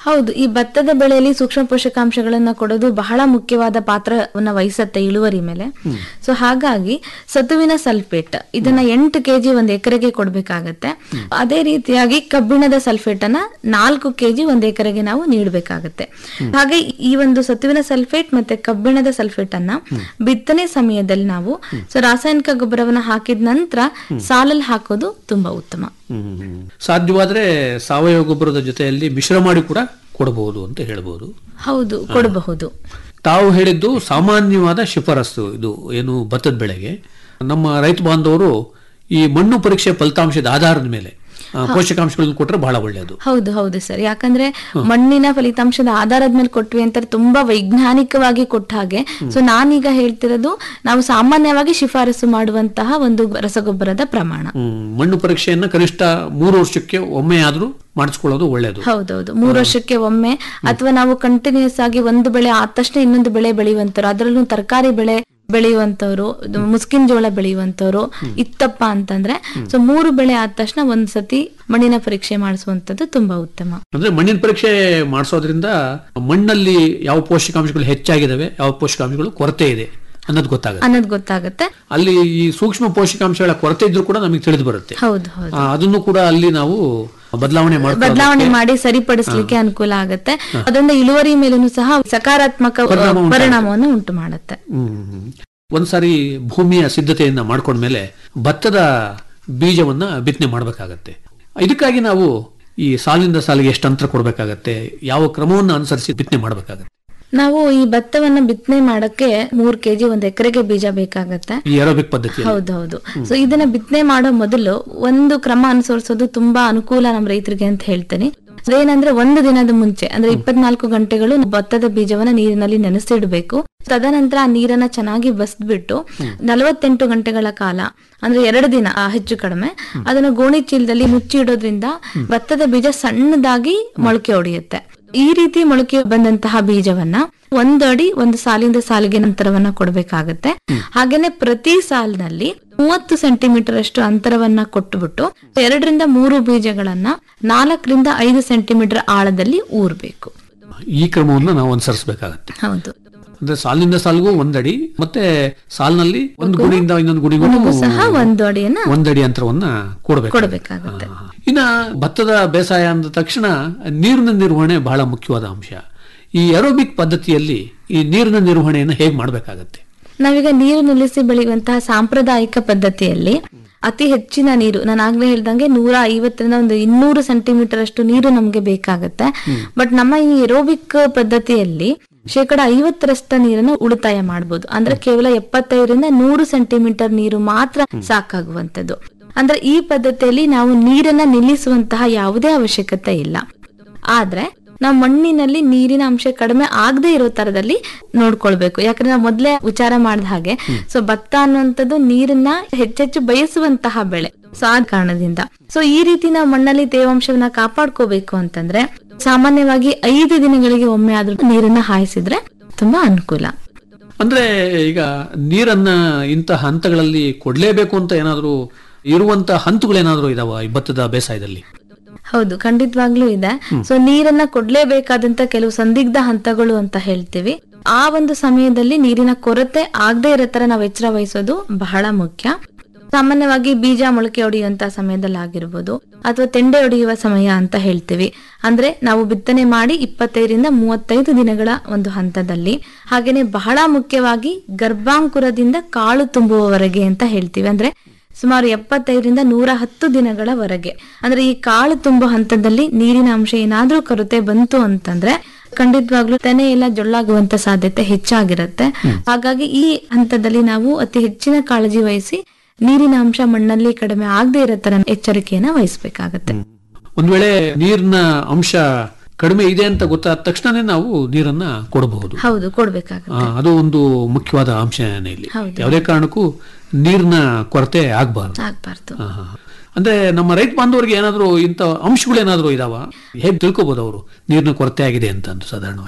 ಹೌದು ಈ ಭತ್ತದ ಬೆಳೆಯಲ್ಲಿ ಸೂಕ್ಷ್ಮ ಪೋಷಕಾಂಶಗಳನ್ನ ಕೊಡೋದು ಬಹಳ ಮುಖ್ಯವಾದ ಪಾತ್ರವನ್ನ ವಹಿಸತ್ತೆ ಇಳುವರಿ ಮೇಲೆ ಸೊ ಹಾಗಾಗಿ ಸತುವಿನ ಸಲ್ಫೇಟ್ ಇದನ್ನ ಎಂಟು ಕೆಜಿ ಒಂದ್ ಎಕರೆಗೆ ಕೊಡ್ಬೇಕಾಗತ್ತೆ ಅದೇ ರೀತಿಯಾಗಿ ಕಬ್ಬಿಣದ ಸಲ್ಫೇಟ್ ಅನ್ನ ನಾಲ್ಕು ಕೆಜಿ ಒಂದ್ ಎಕರೆಗೆ ನಾವು ನೀಡಬೇಕಾಗತ್ತೆ ಹಾಗೆ ಈ ಒಂದು ಸತುವಿನ ಸಲ್ಫೇಟ್ ಮತ್ತೆ ಕಬ್ಬಿಣದ ಸಲ್ಫೇಟ್ ಅನ್ನ ಬಿತ್ತನೆ ಸಮಯದಲ್ಲಿ ನಾವು ಸೊ ರಾಸಾಯನಿಕ ಗೊಬ್ಬರವನ್ನ ಹಾಕಿದ ನಂತರ ಸಾಲಲ್ಲಿ ಹಾಕೋದು ತುಂಬಾ ಉತ್ತಮ ಹ್ಮ್. ಸಾಧ್ಯವಾದ್ರೆ ಸಾವಯವ ಗೊಬ್ಬರದ ಜೊತೆಯಲ್ಲಿ ಮಿಶ್ರ ಮಾಡಿ ಕೂಡ ಕೊಡಬಹುದು ಅಂತ ಹೇಳ್ಬೋದು ಹೌದು ಕೊಡಬಹುದು ತಾವು ಹೇಳಿದ್ದು ಸಾಮಾನ್ಯವಾದ ಶಿಫಾರಸ್ಸು ಇದು ಏನು ಭತ್ತದ ಬೆಳೆಗೆ ನಮ್ಮ ರೈತ ಬಾಂಧವರು ಈ ಮಣ್ಣು ಪರೀಕ್ಷೆ ಫಲಿತಾಂಶದ ಆಧಾರದ ಮೇಲೆ ಆ, ಪೋಷಕಾಂಶಗಳನ್ನು ಕೊಟ್ಟರೆ ಬಹಳ ಒಳ್ಳೆಯದು ಹೌದು ಹೌದು ಸರ್ ಯಾಕಂದ್ರೆ ಮಣ್ಣಿನ ಫಲಿತಾಂಶದ ಆಧಾರದ ಮೇಲೆ ಕೊಟ್ವಿ ಅಂತ ತುಂಬಾ ವೈಜ್ಞಾನಿಕವಾಗಿ ಕೊಟ್ಟ ಹಾಗೆ ಸೊ ನಾನೀಗ ಹೇಳ್ತಿರೋದು ನಾವು ಸಾಮಾನ್ಯವಾಗಿ ಶಿಫಾರಸು ಮಾಡುವಂತಹ ಒಂದು ರಸಗೊಬ್ಬರದ ಪ್ರಮಾಣ ಹ್ಮ್. ಮಣ್ಣು ಪರೀಕ್ಷೆಯನ್ನ ಕನಿಷ್ಠ ಮೂರು ವರ್ಷಕ್ಕೆ ಒಮ್ಮೆ ಆದ್ರೂ ಮಾಡಿಸ್ಕೊಳ್ಳೋದು ಒಳ್ಳೆಯದು ಹೌದೌದು ಮೂರು ವರ್ಷಕ್ಕೆ ಒಮ್ಮೆ ಅಥವಾ ನಾವು ಕಂಟಿನ್ಯೂಸ್ ಆಗಿ ಒಂದು ಬೆಳೆ ಆದ ತಕ್ಷಣ ಇನ್ನೊಂದು ಬೆಳೆ ಬೆಳೆಯುವಂತವ್ರು ಅದರಲ್ಲೂ ತರಕಾರಿ ಬೆಳೆ ಬೆಳೆಯುವಂತವ್ರು ಇದು ಮುಸ್ಕಿನ್ ಜೋಳ ಬೆಳೆಯುವಂತವ್ರು ಇತ್ತಪ್ಪ ಅಂತಂದ್ರೆ ಸೊ ಮೂರು ಬೆಳೆ ಆದ ತಕ್ಷಣ ಒಂದ್ ಸತಿ ಮಣ್ಣಿನ ಪರೀಕ್ಷೆ ಮಾಡಿಸುವಂತದ್ದು ತುಂಬಾ ಉತ್ತಮ ಅಂದ್ರೆ ಮಣ್ಣಿನ ಪರೀಕ್ಷೆ ಮಾಡಿಸೋದ್ರಿಂದ ಮಣ್ಣಲ್ಲಿ ಯಾವ ಪೋಷಕಾಂಶಗಳು ಹೆಚ್ಚಾಗಿದ್ದಾವೆ ಯಾವ ಪೋಷಕಾಂಶಗಳು ಕೊರತೆ ಇದೆ ಅನ್ನೋದು ಗೊತ್ತಾಗುತ್ತೆ ಅನ್ನೋದು ಗೊತ್ತಾಗುತ್ತೆ ಅಲ್ಲಿ ಈ ಸೂಕ್ಷ್ಮ ಪೋಷಕಾಂಶಗಳ ಕೊರತೆ ಇದ್ರೂ ಕೂಡ ನಮಗೆ ತಿಳಿದು ಬರುತ್ತೆ ಹೌದು ಹೌದು ಆ, ಅದನ್ನು ಕೂಡ ಅಲ್ಲಿ ನಾವು ಬದಲಾವಣೆ ಮಾಡ್ಕೊಳ್ಳೋದು ಬದಲಾವಣೆ ಮಾಡಿ ಸರಿಪಡಿಸ್ಲಿಕ್ಕೆ ಅನುಕೂಲ ಆಗುತ್ತೆ ಅದರಿಂದ ಇಳುವರಿ ಮೇಲೂ ಸಹ ಸಕಾರಾತ್ಮಕ ಪರಿಣಾಮ ಉಂಟಾಗುತ್ತೆ. ಪರಿಣಾಮವನ್ನು ಉಂಟು ಮಾಡುತ್ತೆ ಹ್ಮ್. ಒಂದ್ಸಾರಿ ಭೂಮಿಯ ಸಿದ್ಧತೆಯನ್ನ ಮಾಡ್ಕೊಂಡ್ಮೇಲೆ ಭತ್ತದ ಬೀಜವನ್ನ ಬಿತ್ತನೆ ಮಾಡಬೇಕಾಗತ್ತೆ ಇದಕ್ಕಾಗಿ ನಾವು ಈ ಸಾಲಿನಿಂದ ಸಾಲಿಗೆ ಎಷ್ಟು ಅಂತರ ಕೊಡಬೇಕಾಗತ್ತೆ ಯಾವ ಕ್ರಮವನ್ನು ಅನುಸರಿಸಿ ಬಿತ್ತನೆ ಮಾಡಬೇಕಾಗತ್ತೆ ನಾವು ಈ ಭತ್ತವನ್ನ ಬಿತ್ತನೆ ಮಾಡಕ್ಕೆ ಮೂರ್ ಕೆಜಿ ಒಂದ್ ಎಕರೆಗೆ ಬೀಜ ಬೇಕಾಗತ್ತೆ ಈ ಏರೋಬಿಕ್ ಪದ್ಧತಿ ಹೌದೌದು ಸೊ ಇದನ್ನ ಬಿತ್ತನೆ ಮಾಡೋ ಮೊದಲು ಒಂದು ಕ್ರಮ ಅನುಸರಿಸೋದು ತುಂಬಾ ಅನುಕೂಲ ನಮ್ಮ ರೈತರಿಗೆ ಅಂತ ಹೇಳ್ತೇನೆ ಅದೇನಂದ್ರೆ ಒಂದು ದಿನದ ಮುಂಚೆ ಅಂದ್ರೆ ಇಪ್ಪತ್ನಾಲ್ಕು ಗಂಟೆಗಳು ಭತ್ತದ ಬೀಜವನ್ನ ನೀರಿನಲ್ಲಿ ನೆನೆಸಿಡ್ಬೇಕು ತದನಂತರ ಆ ನೀರನ್ನ ಚೆನ್ನಾಗಿ ಬಸ್ದ್ಬಿಟ್ಟು ನಲವತ್ತೆಂಟು ಗಂಟೆಗಳ ಕಾಲ ಅಂದ್ರೆ ಎರಡು ದಿನ ಆ, ಹೆಚ್ಚು ಕಡಿಮೆ ಅದನ್ನ ಗೋಣಿ ಚೀಲದಲ್ಲಿ ಮುಚ್ಚಿಡೋದ್ರಿಂದ ಭತ್ತದ ಬೀಜ ಸಣ್ಣದಾಗಿ ಮೊಳಕೆ ಹೊಡೆಯುತ್ತೆ ಈ ರೀತಿ ಮೊಳಕೆ ಬಂದಂತಹ ಬೀಜವನ್ನ ಒಂದು ಅಡಿ ಒಂದು ಸಾಲಿಂದ ಸಾಲಿಗೆ ನಂತರವನ್ನ ಕೊಡಬೇಕಾಗತ್ತೆ ಹಾಗೇನೆ ಪ್ರತಿ ಸಾಲಿನಲ್ಲಿ ಮೂವತ್ತು ಸೆಂಟಿಮೀಟರ್ ಅಷ್ಟು ಅಂತರವನ್ನ ಕೊಟ್ಟುಬಿಟ್ಟು ಎರಡರಿಂದ ಮೂರು ಬೀಜಗಳನ್ನ ನಾಲ್ಕರಿಂದ ಐದು ಸೆಂಟಿಮೀಟರ್ ಆಳದಲ್ಲಿ ಊರ್ಬೇಕು ಈ ಕ್ರಮವನ್ನು ನಾವು ಅನುಸರಿಸಬೇಕಾಗತ್ತೆ ಹೌದು ಅಂದ್ರೆ ಸಾಲಿನಿಂದ ಸಾಲಿಗೂ ಒಂದಡಿ ಮತ್ತೆ ಸಾಲಿನಲ್ಲಿ ಒಂದು ಗುಣಿಯಿಂದ ಇನ್ನೊಂದು ಗುಣಿಗೂ ಮಗು ಸಹ ಒಂದು ಅಡಿಯನ್ನ ಒಂದಡಿ ಅಂತರವನ್ನ ಕೊಡಬೇಕು ಕೊಡಬೇಕಾಗತ್ತೆ ಇನ್ನ ಭತ್ತದ ಬೇಸಾಯ ಅಂದ ತಕ್ಷಣ ನೀರಿನ ನಿರ್ವಹಣೆ ಬಹಳ ಮುಖ್ಯವಾದ ಅಂಶ ಈ ಏರೋಬಿಕ್ ಪದ್ಧತಿಯಲ್ಲಿ ಈ ನೀರಿನ ನಿರ್ವಹಣೆಯನ್ನು ಹೇಗೆ ಮಾಡಬೇಕಾಗತ್ತೆ ನಾವೀಗ ನೀರು ನಿಲ್ಲಿಸಿ ಬೆಳೆಯುವಂತಹ ಸಾಂಪ್ರದಾಯಿಕ ಪದ್ಧತಿಯಲ್ಲಿ ಅತಿ ಹೆಚ್ಚಿನ ನೀರು ನಾನು ಆಗ್ಲೇ ಹೇಳ್ದಂಗೆ ನೂರ ಐವತ್ತರಿಂದ ಒಂದು ಇನ್ನೂರು ಸೆಂಟಿಮೀಟರ್ ಅಷ್ಟು ನೀರು ನಮ್ಗೆ ಬೇಕಾಗತ್ತೆ ಬಟ್ ನಮ್ಮ ಈ ಏರೋಬಿಕ್ ಪದ್ಧತಿಯಲ್ಲಿ ಶೇಕಡ ಐವತ್ತರಷ್ಟ ನೀರನ್ನ ಉಳಿತಾಯ ಮಾಡಬಹುದು ಅಂದ್ರೆ ಕೇವಲ ಎಪ್ಪತ್ತೈದರಿಂದ ನೂರು ಸೆಂಟಿಮೀಟರ್ ನೀರು ಮಾತ್ರ ಸಾಕಾಗುವಂತದ್ದು ಅಂದ್ರೆ ಈ ಪದ್ಧತಿಯಲ್ಲಿ ನಾವು ನೀರನ್ನ ನಿಲ್ಲಿಸುವಂತಹ ಯಾವುದೇ ಅವಶ್ಯಕತೆ ಇಲ್ಲ ಆದ್ರೆ ನಾವು ಮಣ್ಣಿನಲ್ಲಿ ನೀರಿನ ಅಂಶ ಕಡಿಮೆ ಆಗದೆ ಇರೋ ತರದಲ್ಲಿ ನೋಡ್ಕೊಳ್ಬೇಕು ಯಾಕಂದ್ರೆ ನಾವು ಮೊದ್ಲೇ ವಿಚಾರ ಮಾಡಿದ ಹಾಗೆ ಸೊ ಭತ್ತ ಅನ್ನುವಂಥದ್ದು ನೀರನ್ನ ಹೆಚ್ಚೆಚ್ಚು ಬಯಸುವಂತಹ ಬೆಳೆ ಸೊ ಆ ಕಾರಣದಿಂದ ಸೊ ಈ ರೀತಿ ನಾವು ಮಣ್ಣಲ್ಲಿ ತೇವಾಂಶವನ್ನ ಕಾಪಾಡ್ಕೋಬೇಕು ಅಂತಂದ್ರೆ ಸಾಮಾನ್ಯವಾಗಿ ಐದು ದಿನಗಳಿಗೆ ಒಮ್ಮೆ ಆದ್ರೂ ನೀರನ್ನ ಹಾಯಿಸಿದ್ರೆ ತುಂಬಾ ಅನುಕೂಲ ಅಂದ್ರೆ ಈಗ ನೀರನ್ನ ಇಂತಹ ಹಂತಗಳಲ್ಲಿ ಕೊಡ್ಲೇಬೇಕು ಅಂತ ಏನಾದ್ರೂ ಇರುವಂತ ಹಂತಗಳೇನಾದ್ರೂ ಇದಾವ ಈ ಭತ್ತದ ಬೇಸಾಯದಲ್ಲಿ ಹೌದು ಖಂಡಿತವಾಗ್ಲೂ ಇದೆ ಸೊ ನೀರನ್ನ ಕೊಡ್ಲೇಬೇಕಾದಂತ ಕೆಲವು ಸಂದಿಗ್ಧ ಹಂತಗಳು ಅಂತ ಹೇಳ್ತೀವಿ ಆ ಒಂದು ಸಮಯದಲ್ಲಿ ನೀರಿನ ಕೊರತೆ ಆಗದೆ ಇರೋ ತರ ನಾವು ಎಚ್ಚರ ವಹಿಸೋದು ಬಹಳ ಮುಖ್ಯ ಸಾಮಾನ್ಯವಾಗಿ ಬೀಜ ಮೊಳಕೆ ಹೊಡೆಯುವಂತ ಸಮಯದಲ್ಲಿ ಆಗಿರ್ಬೋದು ಅಥವಾ ತೆಂಡೆ ಹೊಡೆಯುವ ಸಮಯ ಅಂತ ಹೇಳ್ತೀವಿ ಅಂದ್ರೆ ನಾವು ಬಿತ್ತನೆ ಮಾಡಿ ಇಪ್ಪತ್ತೈದರಿಂದ ಮೂವತ್ತೈದು ದಿನಗಳ ಒಂದು ಹಂತದಲ್ಲಿ ಹಾಗೇನೆ ಬಹಳ ಮುಖ್ಯವಾಗಿ ಗರ್ಭಾಂಕುರದಿಂದ ಕಾಳು ತುಂಬುವವರೆಗೆ ಅಂತ ಹೇಳ್ತೀವಿ ಅಂದ್ರೆ ಸುಮಾರು ಎಪ್ಪತ್ತೈದರಿಂದ ನೂರ ಹತ್ತು ದಿನಗಳವರೆಗೆ ಅಂದ್ರೆ ಈ ಕಾಳು ತುಂಬೋ ಹಂತದಲ್ಲಿ ನೀರಿನ ಅಂಶ ಏನಾದ್ರೂ ಕೊರತೆ ಬಂತು ಅಂತಂದ್ರೆ ಖಂಡಿತವಾಗ್ಲೂ ತೆನೆ ಎಲ್ಲ ಜೊಳ್ಳಾಗುವಂತ ಸಾಧ್ಯತೆ ಹೆಚ್ಚಾಗಿರುತ್ತೆ ಹಾಗಾಗಿ ಈ ಹಂತದಲ್ಲಿ ನಾವು ಅತಿ ಹೆಚ್ಚಿನ ಕಾಳಜಿ ವಹಿಸಿ ನೀರಿನ ಅಂಶ ಮಣ್ಣಲ್ಲಿ ಕಡಿಮೆ ಆಗದೆ ಇರೋ ತರ ಎಚ್ಚರಿಕೆಯನ್ನ ವಹಿಸ್ಬೇಕಾಗತ್ತೆ ಒಂದ್ ವೇಳೆ ನೀರಿನ ಅಂಶ ಕಡಿಮೆ ಇದೆ ಅಂತ ಗೊತ್ತಾದ ತಕ್ಷಣನೇ ನಾವು ನೀರನ್ನ ಕೊಡಬಹುದು ಹೌದು ಕೊಡ್ಬೇಕಾಗತ್ತೆ ಆ, ಅದು ಒಂದು ಮುಖ್ಯವಾದ ಅಂಶನೇ ಇಲ್ಲಿ ಹೌದು. ಯಾವುದೇ ಕಾರಣಕ್ಕೂ ನೀರಿನ ಕೊರತೆ ಆಗ್ಬಾರ್ದು ಆಗ್ಬಾರ್ದು ಆ, ಹಾ. ಅಂದ್ರೆ ನಮ್ಮ ರೈತ ಬಾಂಧವರಿಗೆ ಏನಾದ್ರು ಇಂಥ ಅಂಶಗಳೇನಾದ್ರೂ ಇದಾವ ಹೇಗೆ ತಿಳ್ಕೊಬಹುದು ಅವರು ನೀರಿನ ಕೊರತೆ ಆಗಿದೆ ಅಂತ ಅಂದು ಸಾಧಾರಣವಾಗಿ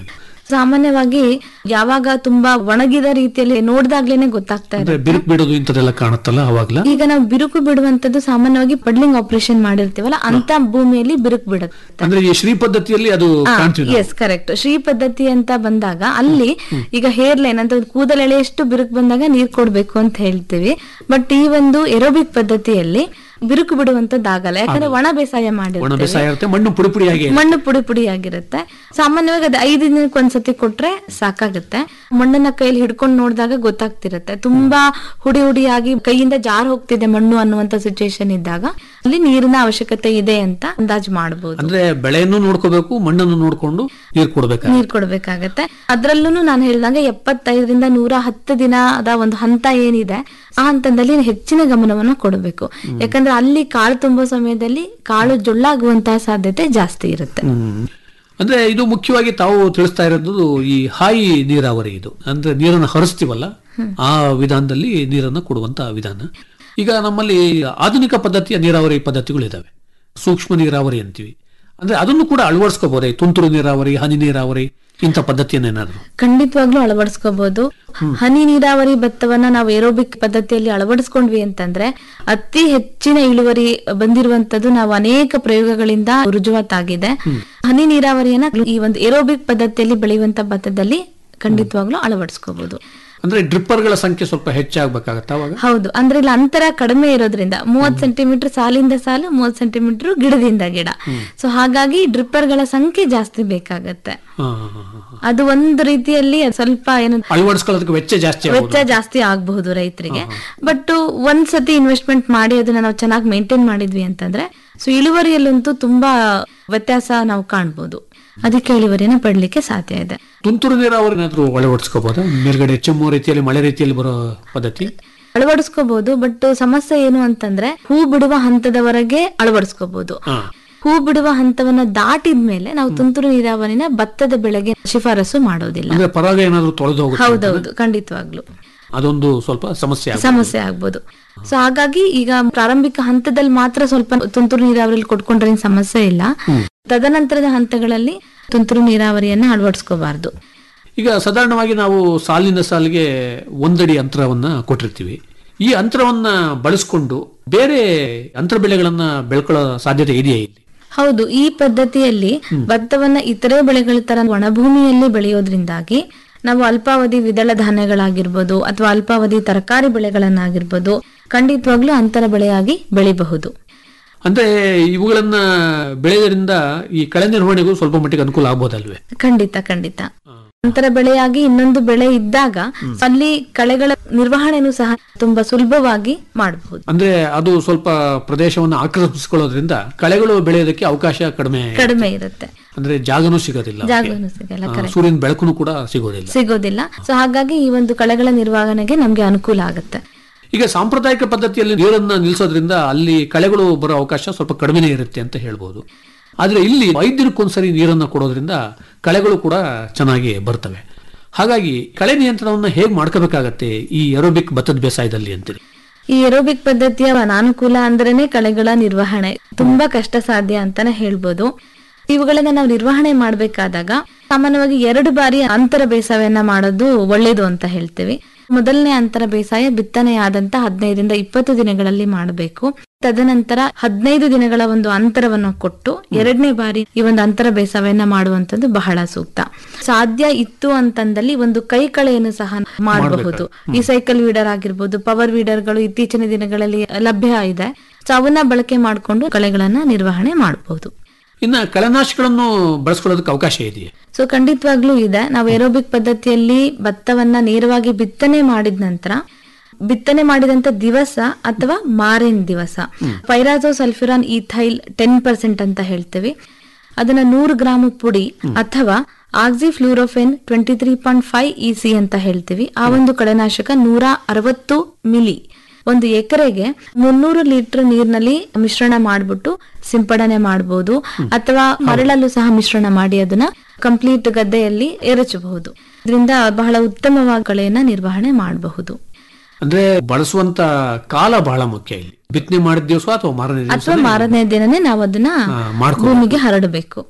ಸಾಮಾನ್ಯವಾಗಿ ಯಾವಾಗ ತುಂಬಾ ಒಣಗಿದ ರೀತಿಯಲ್ಲಿ ನೋಡ್ದಾಗ್ಲೇನೆ ಗೊತ್ತಾಗ್ತಾ ಅಂದ್ರೆ ಇದೆ ಬಿರುಕು ಬಿಡೋದು ಇಂಥದ್ದೆಲ್ಲ ಕಾಣುತ್ತಲ್ಲ ಅವಾಗ್ಲ ಈಗ ನಾವು ಬಿರುಕು ಬಿಡುವಂತದ್ದು ಸಾಮಾನ್ಯವಾಗಿ ಪಡ್ಲಿಂಗ್ ಆಪರೇಷನ್ ಮಾಡಿರ್ತೀವಲ್ಲ ಅಂತ ಭೂಮಿಯಲ್ಲಿ ಬಿರುಕು ಬಿಡುತ್ತೆ ಅಂದ್ರೆ ಈ ಶ್ರೀ ಪದ್ಧತಿಯಲ್ಲಿ ಅದು ಕಾಣ್ತೀವಿ ನಾವು. ಎಸ್ ಕರೆಕ್ಟ್ ಶ್ರೀ ಪದ್ಧತಿ ಅಂತ ಬಂದಾಗ ಅಲ್ಲಿ ಈಗ ಹೇರ್ ಲೈನ್ ಅಂತ ಒಂದು ಕೂದಲೆಳೆಯಷ್ಟು ಬಿರುಕು ಬಂದಾಗ ನೀರ್ ಕೊಡ್ಬೇಕು ಅಂತ ಹೇಳ್ತೀವಿ ಬಟ್ ಈ ಒಂದು ಎರೋಬಿಕ್ ಪದ್ಧತಿಯಲ್ಲಿ ಬಿರುಕು ಬಿಡುವಂತದ್ದಾಗಲ್ಲ ಯಾಕಂದ್ರೆ ಒಣ ಬೇಸಾಯ ಒಣ ಮಾಡಿರ್ತೀವಿ ಬೇಸಾಯ ಇರುತ್ತೆ ಮಣ್ಣು ಪುಡಿ ಪುಡಿಯಾಗಿ ಮಣ್ಣು ಪುಡಿ ಪುಡಿ ಆಗಿರುತ್ತೆ ಸಾಮಾನ್ಯವಾಗಿ ಅದು ಐದು ದಿನಕ್ಕೆ ಒಂದ್ಸತಿ ಕೊಟ್ರೆ ಸಾಕಾಗುತ್ತೆ ಮಣ್ಣನ್ನ ಕೈಯಲ್ಲಿ ಹಿಡ್ಕೊಂಡು ನೋಡಿದಾಗ ಗೊತ್ತಾಗ್ತಿರುತ್ತೆ ತುಂಬಾ ಹುಡಿ ಹುಡಿಯಾಗಿ ಕೈಯಿಂದ ಜಾರ್ ಹೋಗ್ತಿದೆ ಮಣ್ಣು ಅನ್ನುವಂತ ಸಿಚುವೇಶನ್ ಇದ್ದಾಗ ಅಲ್ಲಿ ನೀರಿನ ಅವಶ್ಯಕತೆ ಇದೆ ಅಂತ ಅಂದಾಜು ಮಾಡಬಹುದು ಅಂದ್ರೆ ಬೆಳೆಯನ್ನು ನೋಡ್ಕೋಬೇಕು ಮಣ್ಣನ್ನು ನೋಡ್ಕೊಂಡು ನೀರು ಕೊಡ್ಬೇಕು ನೀರ್ ಕೊಡ್ಬೇಕಾಗತ್ತೆ ಅದ್ರಲ್ಲೂ ನಾನು ಹೇಳಿದಂಗೆ ಎಪ್ಪತ್ತೈದರಿಂದ ನೂರ ಹತ್ತು ದಿನದ ಒಂದು ಹಂತ ಏನಿದೆ ಆ ಹಂತದಲ್ಲಿ ಹೆಚ್ಚಿನ ಗಮನವನ್ನ ಕೊಡಬೇಕು ಯಾಕಂದ್ರೆ ಅಲ್ಲಿ ಕಾಳು ತುಂಬೋ ಸಮಯದಲ್ಲಿ ಕಾಳು ಜೊಳ್ಳಾಗುವಂತಹ ಸಾಧ್ಯತೆ ಜಾಸ್ತಿ ಇರುತ್ತೆ ಹ್ಮ್. ಅಂದ್ರೆ ಇದು ಮುಖ್ಯವಾಗಿ ತಾವು ತಿಳಿಸ್ತಾ ಇರೋದು ಈ ಹಾಯಿ ನೀರಾವರಿ ಇದು ಅಂದ್ರೆ ನೀರನ್ನು ಹರಿಸ್ತೀವಲ್ಲ ಆ ವಿಧಾನದಲ್ಲಿ ನೀರನ್ನು ಕೊಡುವಂತ ವಿಧಾನ ಈಗ ನಮ್ಮಲ್ಲಿ ಆಧುನಿಕ ಪದ್ಧತಿಯ ನೀರಾವರಿ ಪದ್ಧತಿಗಳಿದಾವೆ ಸೂಕ್ಷ್ಮ ನೀರಾವರಿ ಅಂತೀವಿ ಅಂದ್ರೆ ಅದನ್ನು ಕೂಡ ಅಳವಡಿಸ್ಕೋಬಹುದೇ ತುಂತುರು ನೀರಾವರಿ ಹನಿ ನೀರಾವರಿ ಇಂಥ ಪದ್ಧತಿಯನ್ನೇನಾದ್ರು ಖಂಡಿತವಾಗ್ಲೂ ಅಳವಡಿಸ್ಕೋಬಹುದು ಹನಿ ನೀರಾವರಿ ಭತ್ತವನ್ನ ನಾವು ಏರೋಬಿಕ್ ಪದ್ಧತಿಯಲ್ಲಿ ಅಳವಡಿಸ್ಕೊಂಡ್ವಿ ಅಂತಂದ್ರೆ ಅತಿ ಹೆಚ್ಚಿನ ಇಳುವರಿ ಬಂದಿರುವಂತದ್ದು ನಾವು ಅನೇಕ ಪ್ರಯೋಗಗಳಿಂದ ರುಜುವಾತಾಗಿದೆ ಹನಿ ನೀರಾವರಿಯನ್ನ ಈ ಒಂದು ಏರೋಬಿಕ್ ಪದ್ಧತಿಯಲ್ಲಿ ಬೆಳೆಯುವಂತ ಭತ್ತದಲ್ಲಿ ಖಂಡಿತವಾಗ್ಲೂ ಅಳವಡಿಸ್ಕೋಬಹುದು ಅಂದ್ರೆ ಡ್ರಿಪ್ಪರ್ಗಳ ಸಂಖ್ಯೆ ಸ್ವಲ್ಪ ಹೆಚ್ಚಾಗಬೇಕಾಗತ್ತ ಅವಾಗ ಹೌದು ಅಂದ್ರೆ ಇಲ್ಲಿ ಅಂತರ ಕಡಿಮೆ ಇರೋದ್ರಿಂದ ಮೂವತ್ ಸೆಂಟಿಮೀಟರ್ ಸಾಲಿಂದ ಸಾಲು ಮೂವತ್ ಸೆಂಟಿಮೀಟರ್ ಗಿಡದಿಂದ ಗಿಡ ಸೊ ಹಾಗಾಗಿ ಡ್ರಿಪ್ಪರ್ಗಳ ಸಂಖ್ಯೆ ಜಾಸ್ತಿ ಬೇಕಾಗತ್ತೆ ಹಾ, ಹಾ, ಹಾ, ಹಾ. ಅದು ಒಂದು ರೀತಿಯಲ್ಲಿ ಸ್ವಲ್ಪ ಏನು ಅಳವಡಿಸ್ಕೊಳ್ಳೋದಕ್ಕೆ ವೆಚ್ಚ ಜಾಸ್ತಿ ಆಗೋದು ವೆಚ್ಚ ಜಾಸ್ತಿ ಆಗಬಹುದು ರೈತರಿಗೆ ಬಟ್ ಒಂದ್ ಸತಿ ಇನ್ವೆಸ್ಟ್ಮೆಂಟ್ ಮಾಡಿ ಅದನ್ನ ನಾವು ಚೆನ್ನಾಗಿ ಮೇಂಟೈನ್ ಮಾಡಿದ್ವಿ ಅಂತಂದ್ರೆ ಸೊ ಇಳುವರಿಯಲ್ಲಂತೂ ತುಂಬಾ ವ್ಯತ್ಯಾಸ ನಾವು ಕಾಣ್ಬೋದು ಅದಕ್ಕೆ ಇಳುವರಿನ ಪಡ್ಲಿಕ್ಕೆ ಸಾಧ್ಯ ಇದೆ ತುಂತುರು ನೀರಾವರಿ ಏನಾದ್ರು ಅಳವಡಿಸ್ಕೋಬಹುದಾ ಮೇಲ್ಗಡೆ ಚೆಮ್ಮು ರೀತಿಯಲ್ಲಿ ಮಳೆ ರೀತಿಯಲ್ಲಿ ಬರೋ ಪದ್ಧತಿ ಅಳವಡಿಸ್ಕೋಬಹುದು ಬಟ್ ಸಮಸ್ಯೆ ಏನು ಅಂತಂದ್ರೆ ಹೂ ಬಿಡುವ ಹಂತದವರೆಗೆ ಅಳವಡಿಸ್ಕೋಬಹುದು ಹಾ ಹೂ ಬಿಡುವ ಹಂತವನ್ನ ದಾಟಿದ್ಮೇಲೆ ನಾವು ತುಂತುರು ನೀರಾವರಿನ ಭತ್ತದ ಬೆಳೆಗೆ ಶಿಫಾರಸು ಮಾಡೋದಿಲ್ಲ ಅಂದ್ರೆ ಪರಾಗ ಏನಾದ್ರು ತೊಳೆದು ಹೋಗುತ್ತೆ ಹೌದೌದು ಖಂಡಿತವಾಗ್ಲು ಅದೊಂದು ಸ್ವಲ್ಪ ಸಮಸ್ಯೆ ಆಗುತ್ತೆ. ಸಮಸ್ಯೆ ಆಗ್ಬೋದು ಸೊ ಹಾಗಾಗಿ ಈಗ ಪ್ರಾರಂಭಿಕ ಹಂತದಲ್ಲಿ ಮಾತ್ರ ಸ್ವಲ್ಪ ತುಂತುರು ನೀರಾವರಿಯಲ್ಲಿ ಕೊಟ್ಕೊಂಡ್ರೆ ಏನ್ ಸಮಸ್ಯೆ ಇಲ್ಲ ತದನಂತರದ ಹಂತಗಳಲ್ಲಿ ತುಂತುರು ನೀರಾವರಿಯನ್ನ ಅಳವಡಿಸ್ಕೋಬಾರ್ದು ಈಗ ಸಾಧಾರಣವಾಗಿ ನಾವು ಸಾಲಿನ ಸಾಲಿಗೆ ಒಂದಡಿ ಅಂತರವನ್ನ ಕೊಟ್ಟಿರ್ತೀವಿ ಈ ಅಂತರವನ್ನ ಬಳಸ್ಕೊಂಡು ಬೇರೆ ಅಂತರ ಬೆಳೆಗಳನ್ನ ಬೆಳ್ಕೊಳ್ಳೋ ಸಾಧ್ಯತೆ ಇದೆಯಾ ಇಲ್ಲಿ ಹೌದು ಈ ಪದ್ಧತಿಯಲ್ಲಿ ಭತ್ತವನ್ನ ಇತರೆ ಬೆಳೆಗಳ ತರ ಒಣಭೂಮಿಯಲ್ಲಿ ಬೆಳೆಯೋದ್ರಿಂದಾಗಿ ನಾವು ಅಲ್ಪಾವಧಿ ದ್ವಿದಳ ಧಾನ್ಯಗಳಾಗಿರ್ಬೋದು ಅಥವಾ ಅಲ್ಪಾವಧಿ ತರಕಾರಿ ಬೆಳೆಗಳನ್ನಾಗಿರ್ಬೋದು ಖಂಡಿತವಾಗ್ಲೂ ಅಂತರ ಬೆಳೆಯಾಗಿ ಬೆಳಿಬಹುದು ಅಂದ್ರೆ ಇವುಗಳನ್ನ ಬೆಳೆಯೋದ್ರಿಂದ ಈ ಕಳೆ ನಿರ್ವಹಣೆಗೂ ಸ್ವಲ್ಪ ಮಟ್ಟಿಗೆ ಅನುಕೂಲ ಆಗ್ಬೋದಲ್ವೇ ಖಂಡಿತ ಖಂಡಿತ ಅಂತರ ಬೆಳೆಯಾಗಿ ಇನ್ನೊಂದು ಬೆಳೆ ಇದ್ದಾಗ ಅಲ್ಲಿ ಕಳೆಗಳ ನಿರ್ವಹಣೆನೂ ಸಹ ತುಂಬಾ ಸುಲಭವಾಗಿ ಮಾಡಬಹುದು ಅಂದ್ರೆ ಅದು ಸ್ವಲ್ಪ ಪ್ರದೇಶವನ್ನು ಆಕ್ರಮಿಸಿಕೊಳ್ಳೋದ್ರಿಂದ ಕಳೆಗಳು ಬೆಳೆಯೋದಕ್ಕೆ ಅವಕಾಶ ಕಡಿಮೆ ಕಡಿಮೆ ಇರುತ್ತೆ ಅಂದ್ರೆ ಜಾಗನೂ ಸಿಗೋದಿಲ್ಲ ಅದಕ್ಕೆ. ಜಾಗನೂ ಸಿಗಲ್ಲ ಆ, ಸೂರ್ಯನ ಬೆಳಕು ಕೂಡ ಸಿಗೋದಿಲ್ಲ ಸಿಗೋದಿಲ್ಲ ಸೊ ಹಾಗಾಗಿ ಈ ಒಂದು ಕಳೆಗಳ ನಿರ್ವಹಣೆಗೆ ನಮ್ಗೆ ಅನುಕೂಲ ಆಗುತ್ತೆ ಈಗ ಸಾಂಪ್ರದಾಯಿಕ ಪದ್ಧತಿಯಲ್ಲಿ ನೀರನ್ನ ನಿಲ್ಲಿಸೋದ್ರಿಂದ ಅಲ್ಲಿ ಕಳೆಗಳು ಬರೋ ಅವಕಾಶ ಸ್ವಲ್ಪ ಕಡಿಮೆನೇ ಇರುತ್ತೆ ಅಂತ ಹೇಳ್ಬೋದು ಆದ್ರೆ ಇಲ್ಲಿ ಐದು ದಿನಕ್ಕೊಂದ್ಸರಿ ನೀರನ್ನ ಕೊಡೋದ್ರಿಂದ ಕಳೆಗಳು ಕೂಡ ಚೆನ್ನಾಗಿ ಬರ್ತವೆ ಹಾಗಾಗಿ ಕಳೆ ನಿಯಂತ್ರಣವನ್ನ ಹೇಗೆ ಮಾಡ್ಕೋಬೇಕಾಗತ್ತೆ ಈ ಏರೋಬಿಕ್ ಭತ್ತದ ಬೇಸಾಯದಲ್ಲಿ ಅಂತೀರಿ ಈ ಏರೋಬಿಕ್ ಪದ್ಧತಿಯ ಅನಾನುಕೂಲ ಅಂದ್ರೇನೆ ಕಳೆಗಳ ನಿರ್ವಹಣೆ ತುಂಬಾ ಕಷ್ಟ ಸಾಧ್ಯ ಅಂತಾನೆ ಹೇಳ್ಬೋದು ಇವುಗಳನ್ನ ನಾವು ನಿರ್ವಹಣೆ ಮಾಡ್ಬೇಕಾದಾಗ ಸಾಮಾನ್ಯವಾಗಿ ಎರಡು ಬಾರಿ ಅಂತರ ಬೇಸಾಯವನ್ನ ಮಾಡೋದು ಒಳ್ಳೇದು ಅಂತ ಹೇಳ್ತೀವಿ ಮೊದಲನೇ ಅಂತರ ಬೇಸಾಯ ಬಿತ್ತನೆಯಾದಂತ ಹದಿನೈದರಿಂದ ಇಪ್ಪತ್ತು ದಿನಗಳಲ್ಲಿ ಮಾಡಬೇಕು ತದನಂತರ ಹದಿನೈದು ದಿನಗಳ ಒಂದು ಅಂತರವನ್ನು ಕೊಟ್ಟು ಎರಡನೇ ಬಾರಿ ಈ ಒಂದು ಅಂತರ ಬೇಸಾಯವನ್ನ ಮಾಡುವಂತದ್ದು ಬಹಳ ಸೂಕ್ತ ಸಾಧ್ಯ ಇತ್ತು ಅಂತಂದಲ್ಲಿ ಒಂದು ಕೈ ಕಳೆಯನ್ನು ಸಹ ಮಾಡಬಹುದು ಈ ಸೈಕಲ್ ವೀಡರ್ ಆಗಿರ್ಬೋದು ಪವರ್ ವೀಡರ್ಗಳು ಇತ್ತೀಚಿನ ದಿನಗಳಲ್ಲಿ ಲಭ್ಯ ಇದೆ ಸೊ ಅವನ್ನ ಬಳಕೆ ಮಾಡಿಕೊಂಡು ಕಳೆಗಳನ್ನ ನಿರ್ವಹಣೆ ಮಾಡಬಹುದು ಇನ್ನ ಕಳೆನಾಶಗಳನ್ನು ಬಳಸ್ಕೊಳ್ಳೋದಕ್ಕೆ ಅವಕಾಶ ಇದೆಯೇ ಸೊ ಖಂಡಿತವಾಗ್ಲೂ ಇದೆ ನಾವು ಏರೋಬಿಕ್ ಪದ್ಧತಿಯಲ್ಲಿ ಭತ್ತವನ್ನ ನೇರವಾಗಿ ಬಿತ್ತನೆ ಮಾಡಿದ ನಂತರ ಬಿತ್ತನೆ ಮಾಡಿದಂತ ದಿವಸ ಅಥವಾ ಮಾರಿನ ದಿವಸ pyrazosulfuron ethyl ten percent ಅಂತ ಹೇಳ್ತೀವಿ ಅದನ್ನ ನೂರು ಗ್ರಾಮ್ ಪುಡಿ ಅಥವಾ oxyfluorfen twenty three point five E C ಅಂತ ಹೇಳ್ತೀವಿ ಆ ಒಂದು ಕಳೆನಾಶಕ ನೂರ ಅರವತ್ತು ಮಿಲಿ ಒಂದು ಎಕರೆಗೆ ಮುನ್ನೂರು ಲೀಟರ್ ನೀರಿನಲ್ಲಿ ಮಿಶ್ರಣ ಮಾಡ್ಬಿಟ್ಟು ಸಿಂಪಡಣೆ ಮಾಡಬಹುದು ಅಥವಾ ಮರಳಲ್ಲೂ ಸಹ ಮಿಶ್ರಣ ಮಾಡಿ ಅದನ್ನ ಕಂಪ್ಲೀಟ್ ಗದ್ದೆಯಲ್ಲಿ ಎರಚಬಹುದು ಇದರಿಂದ ಬಹಳ ಉತ್ತಮವಾಗಿ ಕಳೆಯನ್ನ ನಿರ್ವಹಣೆ ಮಾಡಬಹುದು ಅಂದ್ರೆ ಬಳಸುವಂತ ಕಾಲ ಬಹಳ ಮುಖ್ಯ ಇಲ್ಲಿ ಬಿತ್ತನೆ ಮಾಡಿದ ದಿವಸ ಅಥವಾ ಮಾರನೇ ದಿವಸ ಅಥವಾ ಮಾರನೇ ದಿನನೇ ನಾವು ಅದನ್ನ ಮಾಡ್ಕೊ ಭೂಮಿಗೆ ಹರಡಬೇಕು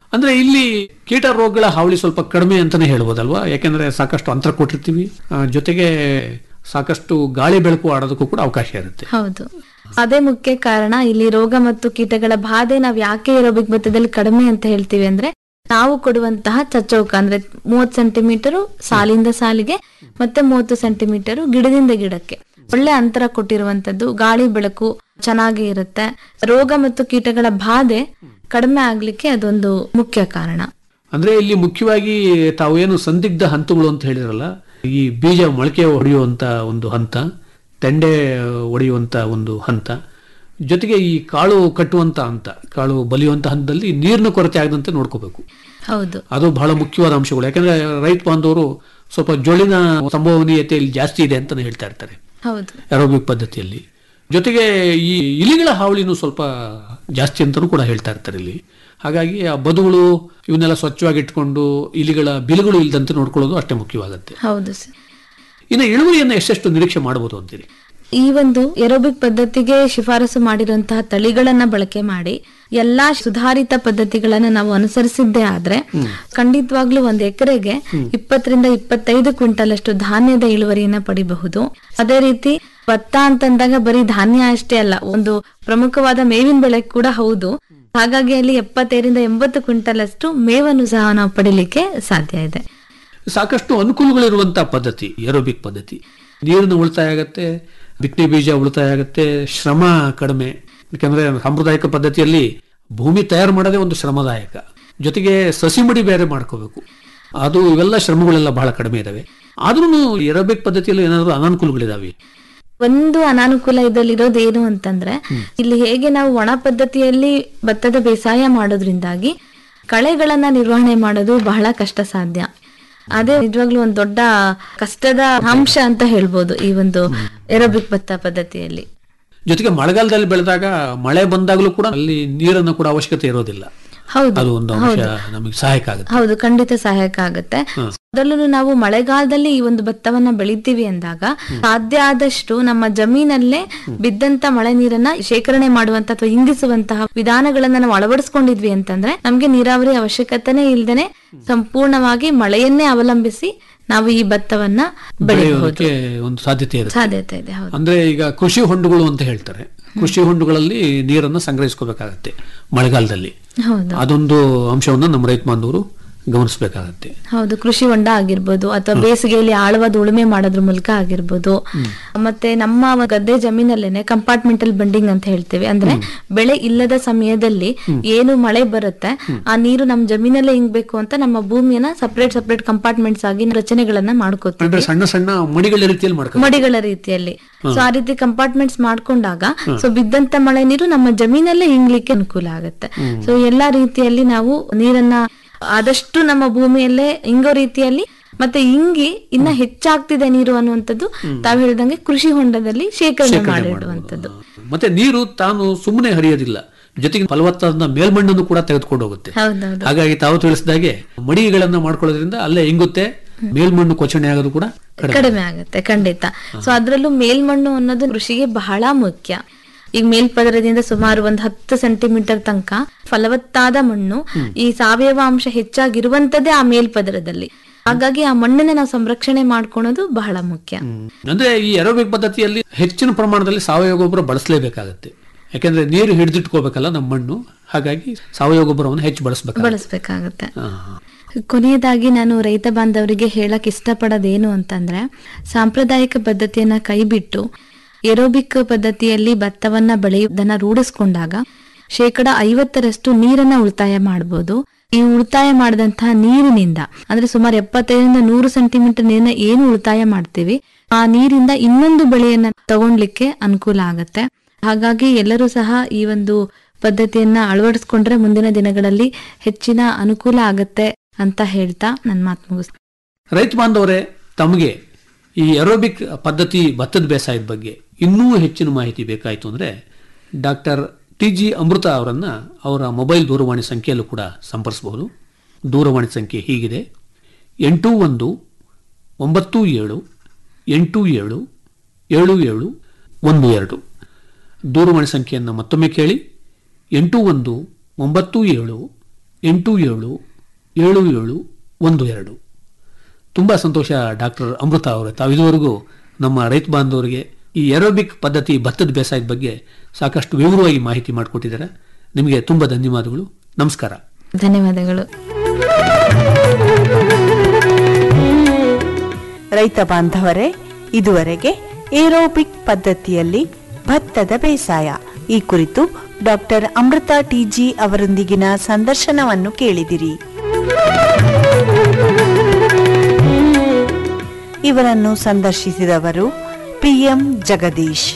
ಅಂದ್ರೆ ಇಲ್ಲಿ ಕೀಟ ರೋಗಗಳ ಹಾವಳಿ ಸ್ವಲ್ಪ ಕಡಿಮೆ ಅಂತಾನೆ ಹೇಳ್ಬೋದಲ್ವಾ ಯಾಕೆಂದ್ರೆ ಸಾಕಷ್ಟು ಅಂತರ ಕೊಟ್ಟಿರ್ತೀವಿ ಆ, ಜೊತೆಗೆ ಸಾಕಷ್ಟು ಗಾಳಿ ಬೆಳಕು ಆಡೋದಕ್ಕೂ ಕೂಡ ಅವಕಾಶ ಇರುತ್ತೆ ಹೌದು ಅದೇ ಮುಖ್ಯ ಕಾರಣ ಇಲ್ಲಿ ರೋಗ ಮತ್ತು ಕೀಟಗಳ ಬಾಧೆ ನಾವ್ ಯಾಕೆ ಏರೋಬಿಕ್ ಭತ್ತದಲ್ಲಿ ಕಡಿಮೆ ಅಂತ ಹೇಳ್ತೀವಿ ಅಂದ್ರೆ ನಾವು ಕೊಡುವಂತಹ ಚಚ್ಚೌಕ ಅಂದ್ರೆ ಮೂವತ್ ಸೆಂಟಿಮೀಟರ್ ಸಾಲಿಂದ ಸಾಲಿಗೆ ಮತ್ತೆ ಮೂವತ್ತು ಸೆಂಟಿಮೀಟರ್ ಗಿಡದಿಂದ ಗಿಡಕ್ಕೆ ಒಳ್ಳೆ ಅಂತರ ಕೊಟ್ಟಿರುವಂತದ್ದು ಗಾಳಿ ಬೆಳಕು ಚೆನ್ನಾಗಿ ಇರುತ್ತೆ ರೋಗ ಮತ್ತು ಕೀಟಗಳ ಬಾಧೆ ಕಡಿಮೆ ಆಗ್ಲಿಕ್ಕೆ ಅದೊಂದು ಮುಖ್ಯ ಕಾರಣ ಅಂದ್ರೆ ಇಲ್ಲಿ ಮುಖ್ಯವಾಗಿ ತಾವು ಏನು ಸಂದಿಗ್ಧ ಹಂತಗಳು ಅಂತ ಹೇಳಿದ್ರಲ್ಲ ಈ ಬೀಜ ಮೊಳಕೆ ಹೊಡೆಯುವಂತ ಒಂದು ಹಂತ ತೆಂಡೆ ಒಡೆಯುವಂತ ಒಂದು ಹಂತ ಜೊತೆಗೆ ಈ ಕಾಳು ಕಟ್ಟುವಂತ ಹಂತ ಕಾಳು ಬಲಿಯುವಂತ ಹಂತದಲ್ಲಿ ನೀರಿನ ಕೊರತೆ ಆಗದಂತೆ ನೋಡ್ಕೋಬೇಕು ಹೌದು ಅದು ಬಹಳ ಮುಖ್ಯವಾದ ಅಂಶಗಳು ಯಾಕಂದ್ರೆ ರೈತ ಬಾಂಧವರು ಸ್ವಲ್ಪ ಜೋಳಿನ ಸಂಭವನೀಯತೆ ಇಲ್ಲಿ ಜಾಸ್ತಿ ಇದೆ ಅಂತಾನೆ ಹೇಳ್ತಾ ಇರ್ತಾರೆ ಹೌದು ಏರೋಬಿಕ್ ಪದ್ಧತಿಯಲ್ಲಿ ಜೊತೆಗೆ ಈ ಇಲಿಗಳ ಹಾವಳಿನೂ ಸ್ವಲ್ಪ ಜಾಸ್ತಿ ಅಂತಲೂ ಕೂಡ ಹೇಳ್ತಾ ಇರ್ತಾರೆ ಇಲ್ಲಿ ಹಾಗಾಗಿ ಆ ಬದುಗಳು ಇವನ್ನೆಲ್ಲ ಸ್ವಚ್ಛವಾಗಿ ಇಟ್ಕೊಂಡು ಇಲಿಗಳ ಬಿಲುಗಳು ಇಲ್ದಂತೆ ನೋಡ್ಕೊಳ್ಳೋದು ಅಷ್ಟೇ ಮುಖ್ಯವಾಗುತ್ತೆ ಹೌದು ಸರ್ ಇನ್ನು ಇಳುವರಿಯನ್ನು ಎಷ್ಟೆಷ್ಟು ನಿರೀಕ್ಷೆ ಮಾಡಬಹುದು ಅಂತೀರಿ ಈ ಒಂದು ಎರೋಬಿಕ್ ಪದ್ಧತಿಗೆ ಶಿಫಾರಸು ಮಾಡಿರುವಂತಹ ತಳಿಗಳನ್ನ ಬಳಕೆ ಮಾಡಿ ಎಲ್ಲಾ ಸುಧಾರಿತ ಪದ್ಧತಿಗಳನ್ನ ನಾವು ಅನುಸರಿಸಿದ್ದೇ ಆದ್ರೆ ಖಂಡಿತವಾಗ್ಲೂ ಒಂದು ಎಕರೆಗೆ ಇಪ್ಪತ್ತರಿಂದ ಇಪ್ಪತ್ತೈದು ಕ್ವಿಂಟಲ್ ಅಷ್ಟು ಧಾನ್ಯದ ಇಳುವರಿಯನ್ನ ಪಡಿಬಹುದು ಅದೇ ರೀತಿ ಭತ್ತ ಅಂತಂದಾಗ ಬರೀ ಧಾನ್ಯ ಅಷ್ಟೇ ಅಲ್ಲ ಒಂದು ಪ್ರಮುಖವಾದ ಮೇವಿನ ಬೆಳೆ ಕೂಡ ಹೌದು ಹಾಗಾಗಿ ಅಲ್ಲಿ ಎಪ್ಪತ್ತೈದರಿಂದ ಎಂಬತ್ತು ಕ್ವಿಂಟಲ್ ಅಷ್ಟು ಮೇವನ್ನು ಸಹ ನಾವು ಪಡಿಲಿಕ್ಕೆ ಸಾಧ್ಯ ಇದೆ ಸಾಕಷ್ಟು ಅನುಕೂಲಗಳಿರುವಂತಹ ಪದ್ಧತಿ ಏರೋಬಿಕ್ ಪದ್ಧತಿ ನೀರಿನ ಉಳಿತಾಯ ಆಗತ್ತೆ ಬಿತ್ತನೆ ಬೀಜ ಉಳಿತಾಯ ಆಗತ್ತೆ ಶ್ರಮ ಕಡಿಮೆ ಯಾಕಂದ್ರೆ ಸಾಂಪ್ರದಾಯಿಕ ಪದ್ಧತಿಯಲ್ಲಿ ಭೂಮಿ ತಯಾರು ಮಾಡೋದೇ ಒಂದು ಶ್ರಮದಾಯಕ ಜೊತೆಗೆ ಸಸಿ ಮಡಿ ಬೇರೆ ಮಾಡ್ಕೋಬೇಕು ಅದು ಇವೆಲ್ಲ ಶ್ರಮಗಳೆಲ್ಲ ಬಹಳ ಕಡಿಮೆ ಇದಾವೆ ಆದ್ರೂ ಏರೋಬಿಕ್ ಪದ್ಧತಿಯಲ್ಲಿ ಏನಾದರೂ ಅನಾನುಕೂಲಗಳಿದಾವೆ ಒಂದು ಅನಾನುಕೂಲ ಇದರಲ್ಲಿರೋದು ಏನು ಅಂತಂದ್ರೆ ಇಲ್ಲಿ ಹೇಗೆ ನಾವು ಒಣ ಪದ್ಧತಿಯಲ್ಲಿ ಭತ್ತದ ಬೇಸಾಯ ಮಾಡೋದ್ರಿಂದಾಗಿ ಕಳೆಗಳನ್ನ ನಿರ್ವಹಣೆ ಮಾಡೋದು ಬಹಳ ಕಷ್ಟ ಸಾಧ್ಯ ಅದೇ ನಿಜವಾಗ್ಲೂ ಒಂದು ದೊಡ್ಡ ಕಷ್ಟದ ಅಂಶ ಅಂತ ಹೇಳ್ಬೋದು ಈ ಒಂದು ಏರೋಬಿಕ್ ಭತ್ತ ಪದ್ಧತಿಯಲ್ಲಿ ಜೊತೆಗೆ ಮಳೆಗಾಲದಲ್ಲಿ ಬೆಳೆದಾಗ ಮಳೆ ಬಂದಾಗಲೂ ಕೂಡ ಅಲ್ಲಿ ನೀರನ್ನು ಕೂಡ ಅವಶ್ಯಕತೆ ಇರೋದಿಲ್ಲ ಹೌದು ಅದು ಒಂದು ಅಂಶ ನಮಗೆ ಸಹಾಯಕ ಆಗುತ್ತೆ ಹೌದು ಖಂಡಿತ ಸಹಾಯಕ ಆಗುತ್ತೆ ಅದರಲ್ಲೂ ನಾವು ಮಳೆಗಾಲದಲ್ಲಿ ಈ ಒಂದು ಭತ್ತವನ್ನ ಬೆಳಿತೀವಿ ಅಂದಾಗ ಸಾಧ್ಯ ಆದಷ್ಟು ನಮ್ಮ ಜಮೀನಲ್ಲೇ ಬಿದ್ದಂತ ಮಳೆ ನೀರನ್ನ ಶೇಖರಣೆ ಮಾಡುವಂತ ಅಥವಾ ಇಂಗಿಸುವಂತಹ ವಿಧಾನಗಳನ್ನ ನಾವು ಅಳವಡಿಸ್ಕೊಂಡಿದ್ವಿ ಅಂತಂದ್ರೆ ನಮ್ಗೆ ನೀರಾವರಿ ಅವಶ್ಯಕತೆನೇ ಇಲ್ದೇನೆ ಸಂಪೂರ್ಣವಾಗಿ ಮಳೆಯನ್ನೇ ಅವಲಂಬಿಸಿ ನಾವು ಈ ಭತ್ತವನ್ನ ಬೆಳೆಯಬಹುದು ಬೆಳೆಯೋದಕ್ಕೆ ಒಂದು ಸಾಧ್ಯತೆ ಇರುತ್ತೆ ಸಾಧ್ಯತೆ ಇದೆ ಹೌದು ಅಂದ್ರೆ ಈಗ ಕೃಷಿ ಹೊಂಡುಗಳು ಅಂತ ಹೇಳ್ತಾರೆ ಕೃಷಿ ಹೊಂಡುಗಳಲ್ಲಿ ನೀರನ್ನು ಸಂಗ್ರಹಿಸ್ಕೋಬೇಕಾಗತ್ತೆ ಮಳೆಗಾಲದಲ್ಲಿ ಹೌದು ಅದೊಂದು ಅಂಶವನ್ನು ನಮ್ಮ ರೈತ ಬಾಂಧವರು ಗಮನಿಸಬೇಕಾಗತ್ತೆ ಹೌದು ಕೃಷಿ ಹೊಂಡ ಆಗಿರ್ಬೋದು ಅಥವಾ ಬೇಸಿಗೆಯಲ್ಲಿ ಆಳವಾದ ಉಳುಮೆ ಮಾಡೋದ್ರ ಮೂಲಕ ಆಗಿರ್ಬೋದು ಮತ್ತೆ ನಮ್ಮ ಗದ್ದೆ ಜಮೀನಲ್ಲೇನೆ ಕಂಪಾರ್ಟ್ಮೆಂಟಲ್ ಬಂಡಿಂಗ್ ಅಂತ ಹೇಳ್ತೇವೆ ಅಂದ್ರೆ ಬೆಳೆ ಇಲ್ಲದ ಸಮಯದಲ್ಲಿ ಏನು ಮಳೆ ಬರುತ್ತೆ ಆ ನೀರು ನಮ್ಮ ಜಮೀನಲ್ಲೇ ಹಿಂಗ್ಬೇಕು ಅಂತ ನಮ್ಮ ಭೂಮಿಯನ್ನ ಸಪರೇಟ್ ಸಪರೇಟ್ ಕಂಪಾರ್ಟ್ಮೆಂಟ್ಸ್ ಆಗಿ ರಚನೆಗಳನ್ನ ಮಾಡ್ಕೋತೀವಿ ಅಂದ್ರೆ ಸಣ್ಣ ಸಣ್ಣ ಮಡಿಗಳ ರೀತಿಯಲ್ಲಿ ಮಾಡ್ಕೊಂಡು ಮಡಿಗಳ ರೀತಿಯಲ್ಲಿ ಸೊ ಆ ರೀತಿ ಕಂಪಾರ್ಟ್ಮೆಂಟ್ಸ್ ಮಾಡ್ಕೊಂಡಾಗ ಸೊ ಬಿದ್ದಂತ ಮಳೆ ನೀರು ನಮ್ಮ ಜಮೀನಲ್ಲೇ ಹಿಂಗ್ಲಿಕ್ಕೆ ಅನುಕೂಲ ಆಗುತ್ತೆ ಸೊ ಎಲ್ಲಾ ರೀತಿಯಲ್ಲಿ ನಾವು ನೀರನ್ನ ಆದಷ್ಟು ನಮ್ಮ ಭೂಮಿಯಲ್ಲೇ ಹಿಂಗೋ ರೀತಿಯಲ್ಲಿ ಮತ್ತೆ ಹಿಂಗಿ ಇನ್ನ ಹೆಚ್ಚಾಗ್ತಿದೆ ನೀರು ಅನ್ನುವಂಥದ್ದು ತಾವ್ ಹೇಳ್ದಂಗೆ ಕೃಷಿ ಹೊಂಡದಲ್ಲಿ ಶೇಖರಣೆ ಮಾಡಿಡುವಂಥದ್ದು ಮತ್ತೆ ನೀರು ತಾನು ಸುಮ್ಮನೆ ಹರಿಯೋದಿಲ್ಲ ಜೊತೆಗೆ ಫಲವತ್ತಾದ ಮೇಲ್ಮಣ್ಣನ್ನು ಕೂಡ ತೆಗೆದುಕೊಂಡು ಹೋಗುತ್ತೆ ಹೌದೌದು ಹಾಗಾಗಿ ತಾವು ತಿಳಿಸಿದಾಗೆ ಮಡಿಗಳನ್ನ ಮಾಡ್ಕೊಳ್ಳೋದ್ರಿಂದ ಅಲ್ಲೇ ಹಿಂಗುತ್ತೆ ಮೇಲ್ಮಣ್ಣು ಕೊಚ್ಚಣೆ ಆಗೋದು ಕೂಡ ಕಡಿಮೆ ಕಡಿಮೆ ಆಗುತ್ತೆ ಖಂಡಿತ ಸೊ ಅದ್ರಲ್ಲೂ ಮೇಲ್ಮಣ್ಣು ಅನ್ನೋದು ಕೃಷಿಗೆ ಬಹಳ ಮುಖ್ಯ ಈಗ ಮೇಲ್ಪದರದಿಂದ ಸುಮಾರು ಒಂದು ಹತ್ತು ಸೆಂಟಿಮೀಟರ್ ತನಕ ಫಲವತ್ತಾದ ಮಣ್ಣು ಈ ಸಾವಯವ ಅಂಶ ಹೆಚ್ಚಾಗಿರುವಂತದ್ದೇ ಆ ಮೇಲ್ಪದರದಲ್ಲಿ ಹಾಗಾಗಿ ಆ ಮಣ್ಣನ್ನ ನಾವು ಸಂರಕ್ಷಣೆ ಮಾಡ್ಕೊಳೋದು ಬಹಳ ಮುಖ್ಯ ಹ್ಮ್. ಅಂದ್ರೆ ಈ ಏರೋಬಿಕ್ ಪದ್ಧತಿಯಲ್ಲಿ ಹೆಚ್ಚಿನ ಪ್ರಮಾಣದಲ್ಲಿ ಸಾವಯವ ಗೊಬ್ಬರ ಬಳಸಲೇಬೇಕಾಗತ್ತೆ ಯಾಕಂದ್ರೆ ನೀರು ಹಿಡಿದಿಟ್ಕೋಬೇಕಲ್ಲ ನಮ್ಮ ಮಣ್ಣು ಹಾಗಾಗಿ ಸಾವಯವ ಗೊಬ್ಬರವನ್ನು ಹೆಚ್ಚು ಬಳಸಬೇಕು ಬಳಸ್ಬೇಕಾಗತ್ತೆ ಕೊನೆಯದಾಗಿ ನಾನು ರೈತ ಬಾಂಧವರಿಗೆ ಹೇಳಕ್ ಇಷ್ಟಪಡೋದೇನು ಅಂತಂದ್ರೆ ಸಾಂಪ್ರದಾಯಿಕ ಪದ್ಧತಿಯನ್ನ ಕೈಬಿಟ್ಟು ಏರೋಬಿಕ್ ಪದ್ಧತಿಯಲ್ಲಿ ಭತ್ತವನ್ನ ಬೆಳೆಯುವುದನ್ನ ರೂಢಿಸ್ಕೊಂಡಾಗ ಶೇಕಡ ಐವತ್ತರಷ್ಟು ನೀರನ್ನ ಉಳಿತಾಯ ಮಾಡಬಹುದು ಈ ಉಳಿತಾಯ ಮಾಡಿದಂತಹ ನೀರಿನಿಂದ ಅಂದ್ರೆ ಸುಮಾರು ಎಪ್ಪತ್ತೈದರಿಂದ ನೂರು ಸೆಂಟಿಮೀಟರ್ ನೀರನ್ನ ಏನು ಉಳಿತಾಯ ಮಾಡ್ತೀವಿ ಆ ನೀರಿಂದ ಇನ್ನೊಂದು ಬೆಳೆಯನ್ನ ತಗೊಳ್ಲಿಕ್ಕೆ ಅನುಕೂಲ ಆಗತ್ತೆ ಹಾಗಾಗಿ ಎಲ್ಲರೂ ಸಹ ಈ ಒಂದು ಪದ್ಧತಿಯನ್ನ ಅಳವಡಿಸ್ಕೊಂಡ್ರೆ ಮುಂದಿನ ದಿನಗಳಲ್ಲಿ ಹೆಚ್ಚಿನ ಅನುಕೂಲ ಆಗತ್ತೆ ಅಂತ ಹೇಳ್ತಾ ನನ್ನ ಮಾತು ಮುಗಿಸ್ ರೈತ ಬಾಂಧವರೇ ತಮಗೆ ಈ ಏರೋಬಿಕ್ ಪದ್ಧತಿ ಭತ್ತದ ಬೇಸಾಯದ ಬಗ್ಗೆ ಇನ್ನೂ ಹೆಚ್ಚಿನ ಮಾಹಿತಿ ಬೇಕಾಯಿತು ಅಂದರೆ ಡಾಕ್ಟರ್ ಟಿ ಜಿ ಅಮೃತ ಅವರನ್ನ ಅವರ ಮೊಬೈಲ್ ದೂರವಾಣಿ ಸಂಖ್ಯೆಯಲ್ಲೂ ಕೂಡ ಸಂಪರ್ಸಬಹುದು ದೂರವಾಣಿ ಸಂಖ್ಯೆ ಹೀಗಿದೆ ಎಂಟು ಒಂದು ಒಂಬತ್ತು ಏಳು ಎಂಟು ಏಳು ಏಳು ಏಳು ಒಂದು ಎರಡು ದೂರವಾಣಿ ಸಂಖ್ಯೆಯನ್ನು ಮತ್ತೊಮ್ಮೆ ಕೇಳಿ ಎಂಟು ಒಂದು ಒಂಬತ್ತು ಏಳು ಎಂಟು ಏಳು ಏಳು ಏಳು ಒಂದು ಎರಡು ತುಂಬ ಸಂತೋಷ ಡಾಕ್ಟರ್ ಅಮೃತ ಅವರೇ ತಾವು ಇದುವರೆಗೂ ನಮ್ಮ ರೈತ ಬಾಂಧವರಿಗೆ ಈ ಏರೋಬಿಕ್ ಪದ್ಧತಿ ಭತ್ತದ ಬೇಸಾಯದ ಬಗ್ಗೆ ಸಾಕಷ್ಟು ವಿವರವಾಗಿ ಮಾಹಿತಿ ಮಾಡಿಕೊಟ್ಟಿದ್ದಾರೆ ನಿಮಗೆ ತುಂಬ ಧನ್ಯವಾದಗಳು ನಮಸ್ಕಾರ ಧನ್ಯವಾದಗಳು ರೈತ ಬಾಂಧವರೇ ಇದುವರೆಗೆ ಏರೋಬಿಕ್ ಪದ್ಧತಿಯಲ್ಲಿ ಭತ್ತದ ಬೇಸಾಯ ಈ ಕುರಿತು ಡಾಕ್ಟರ್ ಅಮೃತ ಟಿಜಿ ಅವರೊಂದಿಗಿನ ಸಂದರ್ಶನವನ್ನು ಕೇಳಿದಿರಿ ಇವರನ್ನು ಸಂದರ್ಶಿಸಿದವರು ಪಿಎಂ ಜಗದೀಶ್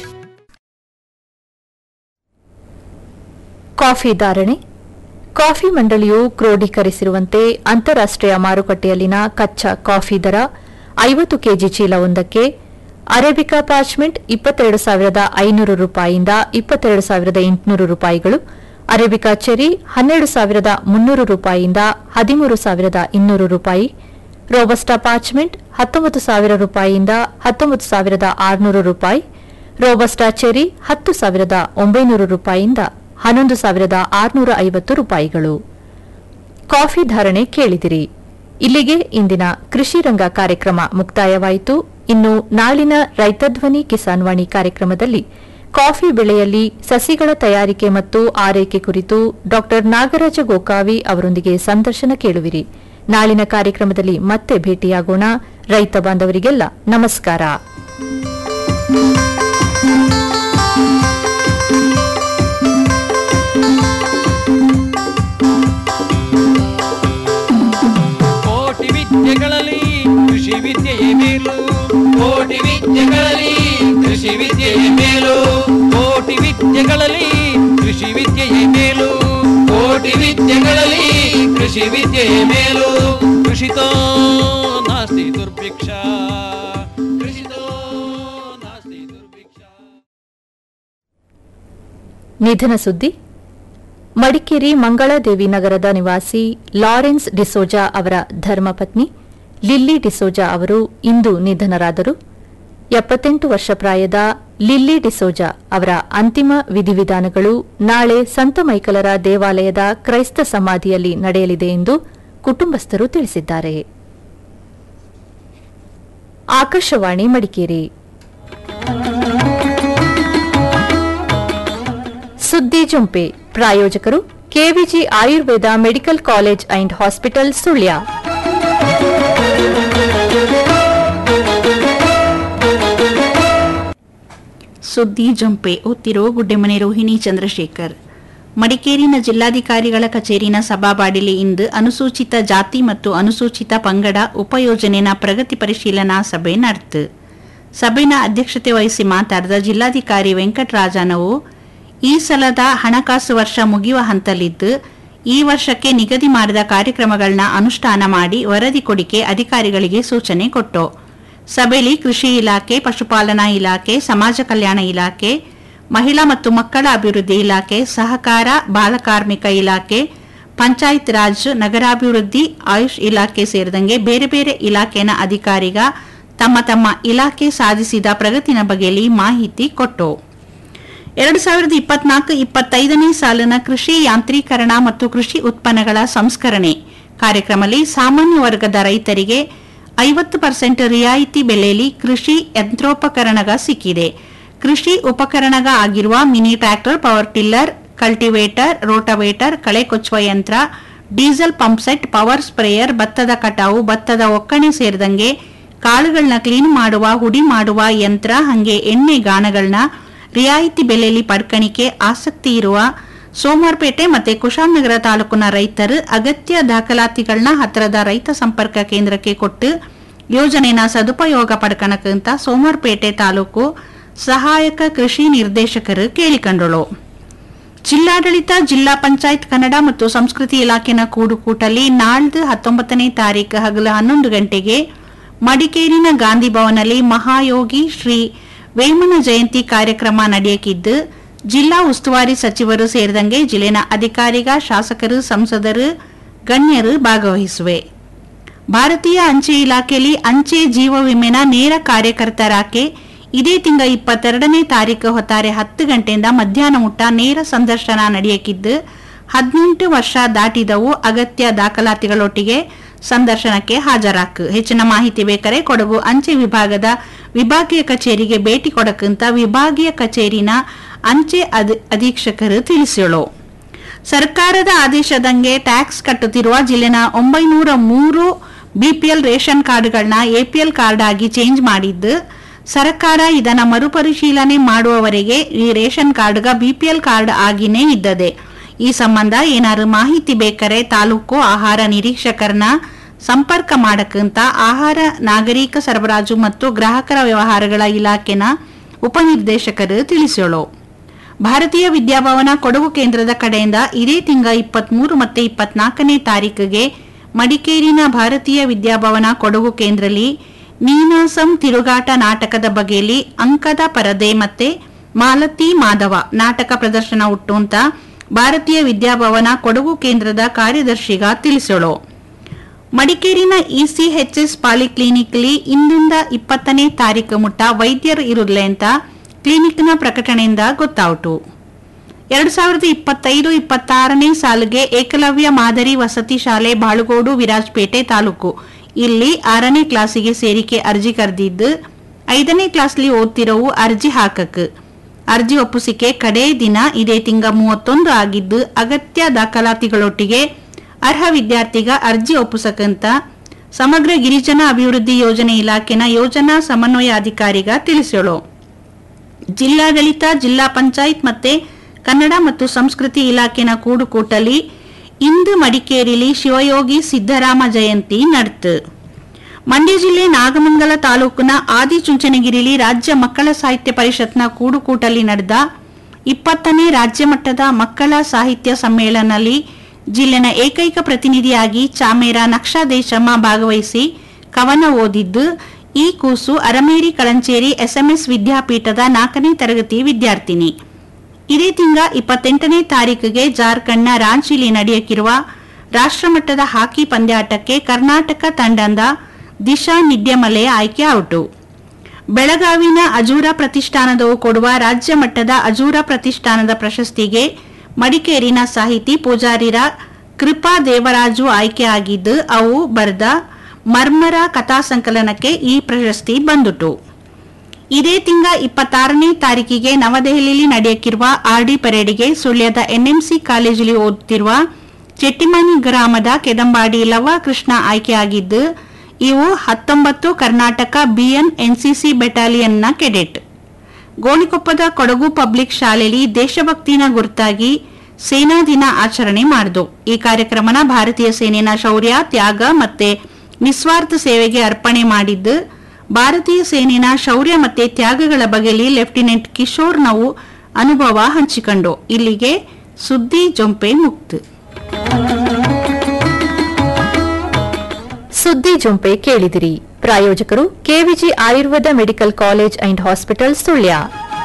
ಕಾಫಿ ಧಾರಣೆ ಕಾಫಿ ಮಂಡಳಿಯು ಕ್ರೋಢೀಕರಿಸಿರುವಂತೆ ಅಂತಾರಾಷ್ಟ್ರೀಯ ಮಾರುಕಟ್ಟೆಯಲ್ಲಿನ ಕಚ್ಚಾ ಕಾಫಿ ದರ ಐವತ್ತು ಕೆಜಿ ಚೀಲವೊಂದಕ್ಕೆ ಅರೇಬಿಕಾ ಪಾರ್ಚ್ಮೆಂಟ್ ಇಪ್ಪತ್ತೆರಡು ಸಾವಿರದ ಐನೂರು ರೂಪಾಯಿಯಿಂದ ಇಪ್ಪತ್ತೆರಡು ಸಾವಿರದ ಎಂಟುನೂರು ರೂಪಾಯಿಗಳು ಅರೇಬಿಕಾ ಚೆರಿ ಹನ್ನೆರಡು ಸಾವಿರದ ಮುನ್ನೂರು ರೂಪಾಯಿಯಿಂದ ಹದಿಮೂರು ಸಾವಿರದ ಇನ್ನೂರು ರೂಪಾಯಿ ರೋಬಸ್ಟಾ ಪಾರ್ಚ್ಮೆಂಟ್ ಹತ್ತೊಂಬತ್ತು ಸಾವಿರ ರೂಪಾಯಿಯಿಂದ ಹತ್ತೊಂಬತ್ತು ಸಾವಿರದ ಆರುನೂರು ರೂಪಾಯಿ ರೋಬಸ್ಟಾ ಚೆರಿ ಹತ್ತು ಸಾವಿರದ ಒಂಬೈನೂರು ರೂಪಾಯಿಯಿಂದ ಹನ್ನೊಂದು ಸಾವಿರದ ಆರುನೂರ ಐವತ್ತು ರೂಪಾಯಿಗಳು ಕಾಫಿ ಧಾರಣೆ ಕೇಳಿದಿರಿ ಇಲ್ಲಿಗೆ ಇಂದಿನ ಕೃಷಿ ರಂಗ ಕಾರ್ಯಕ್ರಮ ಮುಕ್ತಾಯವಾಯಿತು ಇನ್ನು ನಾಳಿನ ರೈತಧ್ವನಿ ಕಿಸಾನ್ ವಾಣಿ ಕಾರ್ಯಕ್ರಮದಲ್ಲಿ ಕಾಫಿ ಬೆಳೆಯಲ್ಲಿ ಸಸಿಗಳ ತಯಾರಿಕೆ ಮತ್ತು ಆರೈಕೆ ಕುರಿತು ಡಾ ನಾಗರಾಜ ಗೋಕಾವಿ ಅವರೊಂದಿಗೆ ಸಂದರ್ಶನ ಕೇಳುವಿರಿ ನಾಳಿನ ಕಾರ್ಯಕ್ರಮದಲ್ಲಿ ಮತ್ತೆ ಭೇಟಿಯಾಗೋಣ ರೈತ ಬಾಂಧವರಿಗೆಲ್ಲ ನಮಸ್ಕಾರ ಕೋಟಿ ವಿದ್ಯೆಗಳಲ್ಲಿ ಕೃಷಿ ವಿದ್ಯೆಯೇ ಮೇಲು ಕೋಟಿ ವಿದ್ಯೆಗಳಲ್ಲಿ ಕೃಷಿ ವಿದ್ಯೆಯೇ ಮೇಲು ಕೋಟಿ ವಿದ್ಯೆಗಳಲ್ಲಿ ಕೃಷಿ ವಿದ್ಯೆಯೇ ಮೇಲು ಕೋಟಿ ವಿದ್ಯೆಗಳಲ್ಲಿ ಕೃಷಿ ವಿದ್ಯೆಯೇ ಮೇಲು ಕೃಷಿತೋ ನಾಸ್ತಿ ದುರ್ಭಿಕ್ಷ ಕೃಷಿತೋ ನಾಸ್ತಿ ದುರ್ಭಿಕ್ಷ ನಿಧನ ಸುದ್ದಿ ಮಡಿಕೇರಿ ಮಂಗಳಾದೇವಿ ನಗರದ ನಿವಾಸಿ ಲಾರೆನ್ಸ್ ಡಿಸೋಜಾ ಅವರ ಧರ್ಮಪತ್ನಿ ಲಿಲ್ಲಿ ಡಿಸೋಜಾ ಅವರು ಇಂದು ನಿಧನರಾದರು ಎಪ್ಪತ್ತೆಂಟು ವರ್ಷ ಪ್ರಾಯದ ಲಿಲ್ಲಿ ಡಿಸೋಜಾ ಅವರ ಅಂತಿಮ ವಿಧಿವಿಧಾನಗಳು ನಾಳೆ ಸಂತ ಮೈಕಲರ ದೇವಾಲಯದ ಕ್ರೈಸ್ತ ಸಮಾಧಿಯಲ್ಲಿ ನಡೆಯಲಿದೆ ಎಂದು ಕುಟುಂಬಸ್ಥರು ತಿಳಿಸಿದ್ದಾರೆ ಆಕಾಶವಾಣಿ ಮಡಿಕೇರಿ ಸುದ್ದಿ ಜುಂಪೆ ಪ್ರಾಯೋಜಕರು KVG Ayurveda medical college and hospital Sullia ಸುದ್ದಿ ಜಂಪೆ ಓದ್ತಿರೋ ಗುಡ್ಡೆಮನೆ ರೋಹಿಣಿ ಚಂದ್ರಶೇಖರ್ ಮಡಿಕೇರಿನ ಜಿಲ್ಲಾಧಿಕಾರಿಗಳ ಕಚೇರಿನ ಸಭಾಬಾಡಿಲಿ ಇಂದು ಅನುಸೂಚಿತ ಜಾತಿ ಮತ್ತು ಅನುಸೂಚಿತ ಪಂಗಡ ಉಪಯೋಜನೆನ ಪ್ರಗತಿ ಪರಿಶೀಲನಾ ಸಭೆ ನಡೆತು ಸಭೆನ ಅಧ್ಯಕ್ಷತೆ ವಹಿಸಿ ಮಾತಾಡಿದ ಜಿಲ್ಲಾಧಿಕಾರಿ ವೆಂಕಟರಾಜನವು ಈ ಸಲದ ಹಣಕಾಸು ವರ್ಷ ಮುಗಿಯುವ ಹಂತಲಿದ್ದು ಈ ವರ್ಷಕ್ಕೆ ನಿಗದಿ ಮಾಡಿದ ಕಾರ್ಯಕ್ರಮಗಳನ್ನ ಅನುಷ್ಠಾನ ಮಾಡಿ ವರದಿ ಕೊಡಿಕೆ ಅಧಿಕಾರಿಗಳಿಗೆ ಸೂಚನೆ ಕೊಟ್ಟು ಸಭೆಯಲ್ಲಿ ಕೃಷಿ ಇಲಾಖೆ ಪಶುಪಾಲನಾ ಇಲಾಖೆ ಸಮಾಜ ಕಲ್ಯಾಣ ಇಲಾಖೆ ಮಹಿಳಾ ಮತ್ತು ಮಕ್ಕಳ ಅಭಿವೃದ್ಧಿ ಇಲಾಖೆ ಸಹಕಾರ ಬಾಲಕಾರ್ಮಿಕ ಇಲಾಖೆ ಪಂಚಾಯತ್ ರಾಜ್ ನಗರಾಭಿವೃದ್ಧಿ ಆಯುಷ್ ಇಲಾಖೆ ಸೇರಿದಂಗೆ ಬೇರೆ ಬೇರೆ ಇಲಾಖೆನ ಅಧಿಕಾರಿಗ ತಮ್ಮ ತಮ್ಮ ಇಲಾಖೆ ಸಾಧಿಸಿದ ಪ್ರಗತಿನ ಬಗೆಯಲ್ಲಿ ಮಾಹಿತಿ ಕೊಟ್ಟು ಎರಡು ಸಾವಿರದ ಇಪ್ಪತ್ನಾಲ್ಕು ಇಪ್ಪತ್ತೈದನೇ ಸಾಲಿನ ಕೃಷಿ ಯಾಂತ್ರೀಕರಣ ಮತ್ತು ಕೃಷಿ ಉತ್ಪನ್ನಗಳ ಸಂಸ್ಕರಣೆ ಕಾರ್ಯಕ್ರಮದಲ್ಲಿ ಸಾಮಾನ್ಯ ವರ್ಗದ ರೈತರಿಗೆ ಐವತ್ತು ಪರ್ಸೆಂಟ್ ರಿಯಾಯಿತಿ ಬೆಲೆಯಲ್ಲಿ ಕೃಷಿ ಯಂತ್ರೋಪಕರಣಗ ಸಿಕ್ಕಿದೆ ಕೃಷಿ ಉಪಕರಣಗ ಆಗಿರುವ mini tractor power tiller cultivator rotavator ಕಳೆ ಕೊಚ್ಚುವ ಯಂತ್ರ diesel pump set power sprayer ಭತ್ತದ ಕಟಾವು ಭತ್ತದ ಒಕ್ಕಣೆ ಸೇರಿದಂಗೆ ಕಾಳುಗಳನ್ನ ಕ್ಲೀನ್ ಮಾಡುವ ಹುಡಿ ಮಾಡುವ ಯಂತ್ರ ಹಂಗೆ ಎಣ್ಣೆ ಗಾಣಗಳನ್ನ ರಿಯಾಯಿತಿ ಬೆಲೆಯಲ್ಲಿ ಪಡ್ಕಣಿಕೆ ಆಸಕ್ತಿ ಇರುವ ಸೋಮವಾರಪೇಟೆ ಮತ್ತೆ ಕುಶಾಲನಗರ ತಾಲೂಕಿನ ರೈತರು ಅಗತ್ಯ ದಾಖಲಾತಿಗಳನ್ನ ಹತ್ತಿರದ ರೈತ ಸಂಪರ್ಕ ಕೇಂದ್ರಕ್ಕೆ ಕೊಟ್ಟು ಯೋಜನೆನ ಸದುಪಯೋಗ ಪಡ್ಕಣಕ್ಕಂತ ಸೋಮವಾರಪೇಟೆ ತಾಲೂಕು ಸಹಾಯಕ ಕೃಷಿ ನಿರ್ದೇಶಕರು ಕೇಳಿಕೊಂಡಳು ಜಿಲ್ಲಾಡಳಿತ ಜಿಲ್ಲಾ ಪಂಚಾಯತ್ ಕನ್ನಡ ಮತ್ತು ಸಂಸ್ಕೃತಿ ಇಲಾಖೆನ ಕೂಡುಕೂಟಲ್ಲಿ ನಾಳ್ದು ಹತ್ತೊಂಬತ್ತನೇ ತಾರೀಕು ಹಗಲು ಹನ್ನೊಂದು ಗಂಟೆಗೆ ಮಡಿಕೇರಿನ ಗಾಂಧಿ ಭವನಲ್ಲಿ ಮಹಾಯೋಗಿ ಶ್ರೀ ವೇಮನ ಜಯಂತಿ ಕಾರ್ಯಕ್ರಮ ನಡೆಯಕಿದ್ದು ಜಿಲ್ಲಾ ಉಸ್ತುವಾರಿ ಸಚಿವರು ಸೇರಿದಂಗೆ ಜಿಲ್ಲೆನ ಅಧಿಕಾರಿಗ ಶಾಸಕರು ಸಂಸದರು ಗಣ್ಯರು ಭಾಗವಹಿಸುವೆ ಭಾರತೀಯ ಅಂಚೆ ಇಲಾಖೆಯಲ್ಲಿ ಅಂಚೆ ಜೀವ ವಿಮೆನ ನೇರ ಕಾರ್ಯಕರ್ತರಾಕೆ ಇದೇ ತಿಂಗಳ ಇಪ್ಪತ್ತೆರಡನೇ ತಾರೀಕು ಹೊತ್ತಾರೆ ಹತ್ತು ಗಂಟೆಯಿಂದ ಮಧ್ಯಾಹ್ನ ಮುಟ್ಟ ನೇರ ಸಂದರ್ಶನ ನಡೆಯಕಿದ್ದು ಹದಿನೆಂಟು ವರ್ಷ ದಾಟಿದವು ಅಗತ್ಯ ದಾಖಲಾತಿಗಳೊಟ್ಟಿಗೆ ಸಂದರ್ಶನಕ್ಕೆ ಹಾಜರಾಕು ಹೆಚ್ಚಿನ ಮಾಹಿತಿ ಬೇಕಾರೆ ಕೊಡಗು ಅಂಚೆ ವಿಭಾಗದ ವಿಭಾಗೀಯ ಕಚೇರಿಗೆ ಭೇಟಿ ಕೊಡಕ್ಕಂತ ವಿಭಾಗೀಯ ಕಚೇರಿನ ಅಂಚೆ ಅಧಿ- ಅಧೀಕ್ಷಕರು ತಿಳಿಸಿಳು ಸರ್ಕಾರದ ಆದೇಶದಂಗೆ ಟ್ಯಾಕ್ಸ್ ಕಟ್ಟುತ್ತಿರುವ ಜಿಲ್ಲೆನ ಒಂಬೈನೂರ ಮೂರು ಬಿಪಿಎಲ್ ರೇಷನ್ ಕಾರ್ಡ್ಗಳನ್ನ ಎಪಿಎಲ್ ಕಾರ್ಡ್ ಆಗಿ ಚೇಂಜ್ ಮಾಡಿದ್ದು ಸರ್ಕಾರ ಇದನ್ನ ಮರುಪರಿಶೀಲನೆ ಮಾಡುವವರೆಗೆ ಈ ರೇಷನ್ ಕಾರ್ಡ್ಗ ಬಿಪಿಎಲ್ ಕಾರ್ಡ್ ಆಗಿನೇ ಇದ್ದದೆ ಈ ಸಂಬಂಧ ಏನಾದ್ರು ಮಾಹಿತಿ ಬೇಕಾರೆ ತಾಲೂಕು ಆಹಾರ ನಿರೀಕ್ಷಕರನ್ನ ಸಂಪರ್ಕ ಮಾಡಕ್ಕಂತ ಆಹಾರ ನಾಗರಿಕ ಸರಬರಾಜು ಮತ್ತು ಗ್ರಾಹಕರ ವ್ಯವಹಾರಗಳ ಇಲಾಖೆನ ಉಪನಿರ್ದೇಶಕರು ತಿಳಿಸೋಳು ಭಾರತೀಯ ವಿದ್ಯಾಭವನ ಕೊಡಗು ಕೇಂದ್ರದ ಕಡೆಯಿಂದ ಇದೇ ತಿಂಗ ಇಪ್ಪತ್ಮೂರು ಮತ್ತೆ ಇಪ್ಪತ್ನಾಲ್ಕನೇ ತಾರೀಕಿಗೆ ಮಡಿಕೇರಿನ ಭಾರತೀಯ ವಿದ್ಯಾಭವನ ಕೊಡಗು ಕೇಂದ್ರದಲ್ಲಿ ನೀನಾಸಂ ತಿರುಗಾಟ ನಾಟಕದ ಬಗೆಯಲ್ಲಿ ಅಂಕದ ಪರದೆ ಮತ್ತೆ ಮಾಲತಿ ಮಾಧವ ನಾಟಕ ಪ್ರದರ್ಶನ ಉಟ್ಟು ಅಂತ ಭಾರತೀಯ ವಿದ್ಯಾಭವನ ಕೊಡಗು ಕೇಂದ್ರದ ಕಾರ್ಯದರ್ಶಿಗ ತಿಳಿಸೋಳು ಮಡಿಕೇರಿನ ಇಸಿಎಚ್ಎಸ್ ಪಾಲಿಕ್ಲಿನಿಕ್ಲಿ ಇಂದಿಂದ ಇಪ್ಪತ್ತನೇ ತಾರೀಕು ಮುಟ್ಟ ವೈದ್ಯರು ಇರುಲ್ಲ ಅಂತ ಕ್ಲಿನಿಕ್ನ ಪ್ರಕಟಣೆಯಿಂದ ಗೊತ್ತಾಯಿತು ಎರಡು ಸಾವಿರದ ಇಪ್ಪತ್ತೈದು ಇಪ್ಪತ್ತಾರನೇ ಸಾಲಿಗೆ ಏಕಲವ್ಯ ಮಾದರಿ ವಸತಿ ಶಾಲೆ ಬಾಳುಗೋಡು ವಿರಾಜಪೇಟೆ ತಾಲೂಕು ಇಲ್ಲಿ ಆರನೇ ಕ್ಲಾಸಿಗೆ ಸೇರಿಕೆ ಅರ್ಜಿ ಕರೆದಿದ್ದು ಐದನೇ ಕ್ಲಾಸ್ಲಿ ಓದ್ತಿರೋವು ಅರ್ಜಿ ಹಾಕಕ್ ಅರ್ಜಿ ಒಪ್ಪಿಸಿಕೆ ಕಡೇ ದಿನ ಇದೇ ತಿಂಗ ಮೂವತ್ತೊಂದು ಆಗಿದ್ದು ಅಗತ್ಯ ದಾಖಲಾತಿಗಳೊಟ್ಟಿಗೆ ಅರ್ಹ ವಿದ್ಯಾರ್ಥಿಗ ಅರ್ಜಿ ಒಪ್ಪಿಸಕಂತ ಸಮಗ್ರ ಗಿರಿಜನ ಅಭಿವೃದ್ಧಿ ಯೋಜನೆ ಇಲಾಖೆನ ಯೋಜನಾ ಸಮನ್ವಯ ಅಧಿಕಾರಿಗ ತಿಳಿಸೋಳು ಜಿಲ್ಲಾಡಳಿತ ಜಿಲ್ಲಾ ಪಂಚಾಯತ್ ಮತ್ತೆ ಕನ್ನಡ ಮತ್ತು ಸಂಸ್ಕೃತಿ ಇಲಾಖೆನ ಕೂಡುಕೂಟಲಿ ಇಂದು ಮಡಿಕೇರಿಲಿ ಶಿವಯೋಗಿ ಸಿದ್ದರಾಮ ಜಯಂತಿ ನಡೆತು ಮಂಡ್ಯ ಜಿಲ್ಲೆ ನಾಗಮಂಗಲ ತಾಲೂಕಿನ ಆದಿಚುಂಚನಗಿರಿಲಿ ರಾಜ್ಯ ಮಕ್ಕಳ ಸಾಹಿತ್ಯ ಪರಿಷತ್ನ ಕೂಡುಕೂಟಲಿ ನಡೆದ ಇಪ್ಪತ್ತನೇ ರಾಜ್ಯ ಮಟ್ಟದ ಮಕ್ಕಳ ಸಾಹಿತ್ಯ ಸಮ್ಮೇಳನಲ್ಲಿ ಜಿಲ್ಲೆನ ಏಕೈಕ ಪ್ರತಿನಿಧಿಯಾಗಿ ಚಾಮೇರ ನಕ್ಷಾ ದೇಶಮ್ಮ ಭಾಗವಹಿಸಿ ಕವನ ಓದಿದ್ದು ಈ ಕೂಸು ಅರಮೇರಿ ಕಳಂಚೇರಿ ಎಸ್ಎಂಎಸ್ ವಿದ್ಯಾಪೀಠದ ನಾಲ್ಕನೇ ತರಗತಿ ವಿದ್ಯಾರ್ಥಿನಿ ಇದೇ ತಿಂಗ ಇಪ್ಪತ್ತೆಂಟನೇ ತಾರೀಕಿಗೆ ಜಾರ್ಖಂಡ್ನ ರಾಂಚಿಲಿ ನಡೆಯಕ್ಕಿರುವ ರಾಷ್ಟ್ರಮಟ್ಟದ ಹಾಕಿ ಪಂದ್ಯಾಟಕ್ಕೆ ಕರ್ನಾಟಕ ತಂಡದ ದಿಶಾ ನಿಡ್ಯಮಲೆ ಆಯ್ಕೆ ಔಟು ಬೆಳಗಾವಿನ ಅಜೂರ ಪ್ರತಿಷ್ಠಾನದವು ಕೊಡುವ ರಾಜ್ಯ ಮಟ್ಟದ ಅಜೂರ ಪ್ರತಿಷ್ಠಾನದ ಪ್ರಶಸ್ತಿಗೆ ಮಡಿಕೇರಿನ ಸಾಹಿತಿ ಪೂಜಾರಿರ ಕೃಪಾ ದೇವರಾಜು ಆಯ್ಕೆಯಾಗಿದ್ದು ಅವು ಬರೆದ ಮರ್ಮರ ಕಥಾ ಸಂಕಲನಕ್ಕೆ ಈ ಪ್ರಶಸ್ತಿ ಬಂದುಟು ಇದೇ ತಿಂಗ ಇಪ್ಪತ್ತಾರನೇ ತಾರೀಕಿಗೆ ನವದೆಹಲಿಯಲ್ಲಿ ನಡೆಯಕ್ಕಿರುವ ಆರ್ಡಿ ಪರೇಡ್ಗೆ ಸುಳ್ಯದ ಎನ್ಎಂಸಿ ಕಾಲೇಜಲ್ಲಿ ಓದುತ್ತಿರುವ ಚೆಟ್ಟಿಮನಿ ಗ್ರಾಮದ ಕೆದಂಬಾಡಿ ಲವ ಕೃಷ್ಣ ಆಯ್ಕೆಯಾಗಿದ್ದು ಇವು ಹತ್ತೊಂಬತ್ತು ಕರ್ನಾಟಕ ಬಿಎನ್ ಎನ್ಸಿಸಿ ಬೆಟಾಲಿಯನ್ನ ಕೆಡೆಟ್ ಗೋಣಿಕೊಪ್ಪದ ಕೊಡಗು ಪಬ್ಲಿಕ್ ಶಾಲೆಯಲ್ಲಿ ದೇಶಭಕ್ತಿನ ಗುರುತಾಗಿ ಸೇನಾ ದಿನ ಆಚರಣೆ ಮಾಡಿದು ಈ ಕಾರ್ಯಕ್ರಮನ ಭಾರತೀಯ ಸೇನೆನ ಶೌರ್ಯ ತ್ಯಾಗ ಮತ್ತೆ ನಿಸ್ವಾರ್ಥ ಸೇವೆಗೆ ಅರ್ಪಣೆ ಮಾಡಿದ್ದು ಭಾರತೀಯ ಸೇನೆನ ಶೌರ್ಯ ಮತ್ತೆ ತ್ಯಾಗಗಳ ಬಗೆಯಲ್ಲಿ ಲೆಫ್ಟಿನೆಂಟ್ ಕಿಶೋರ್ ನಾವು ಅನುಭವ ಹಂಚಿಕೊಂಡು ಇಲ್ಲಿಗೆ ಸುದ್ದಿ ಜೊಂಪೆ ಮುಕ್ತು ಸುದ್ದಿ ಜೊಂಪೆ ಕೇಳಿದಿರಿ ಪ್ರಾಯೋಜಕರು KVG Ayurveda medical college and hospital Sullia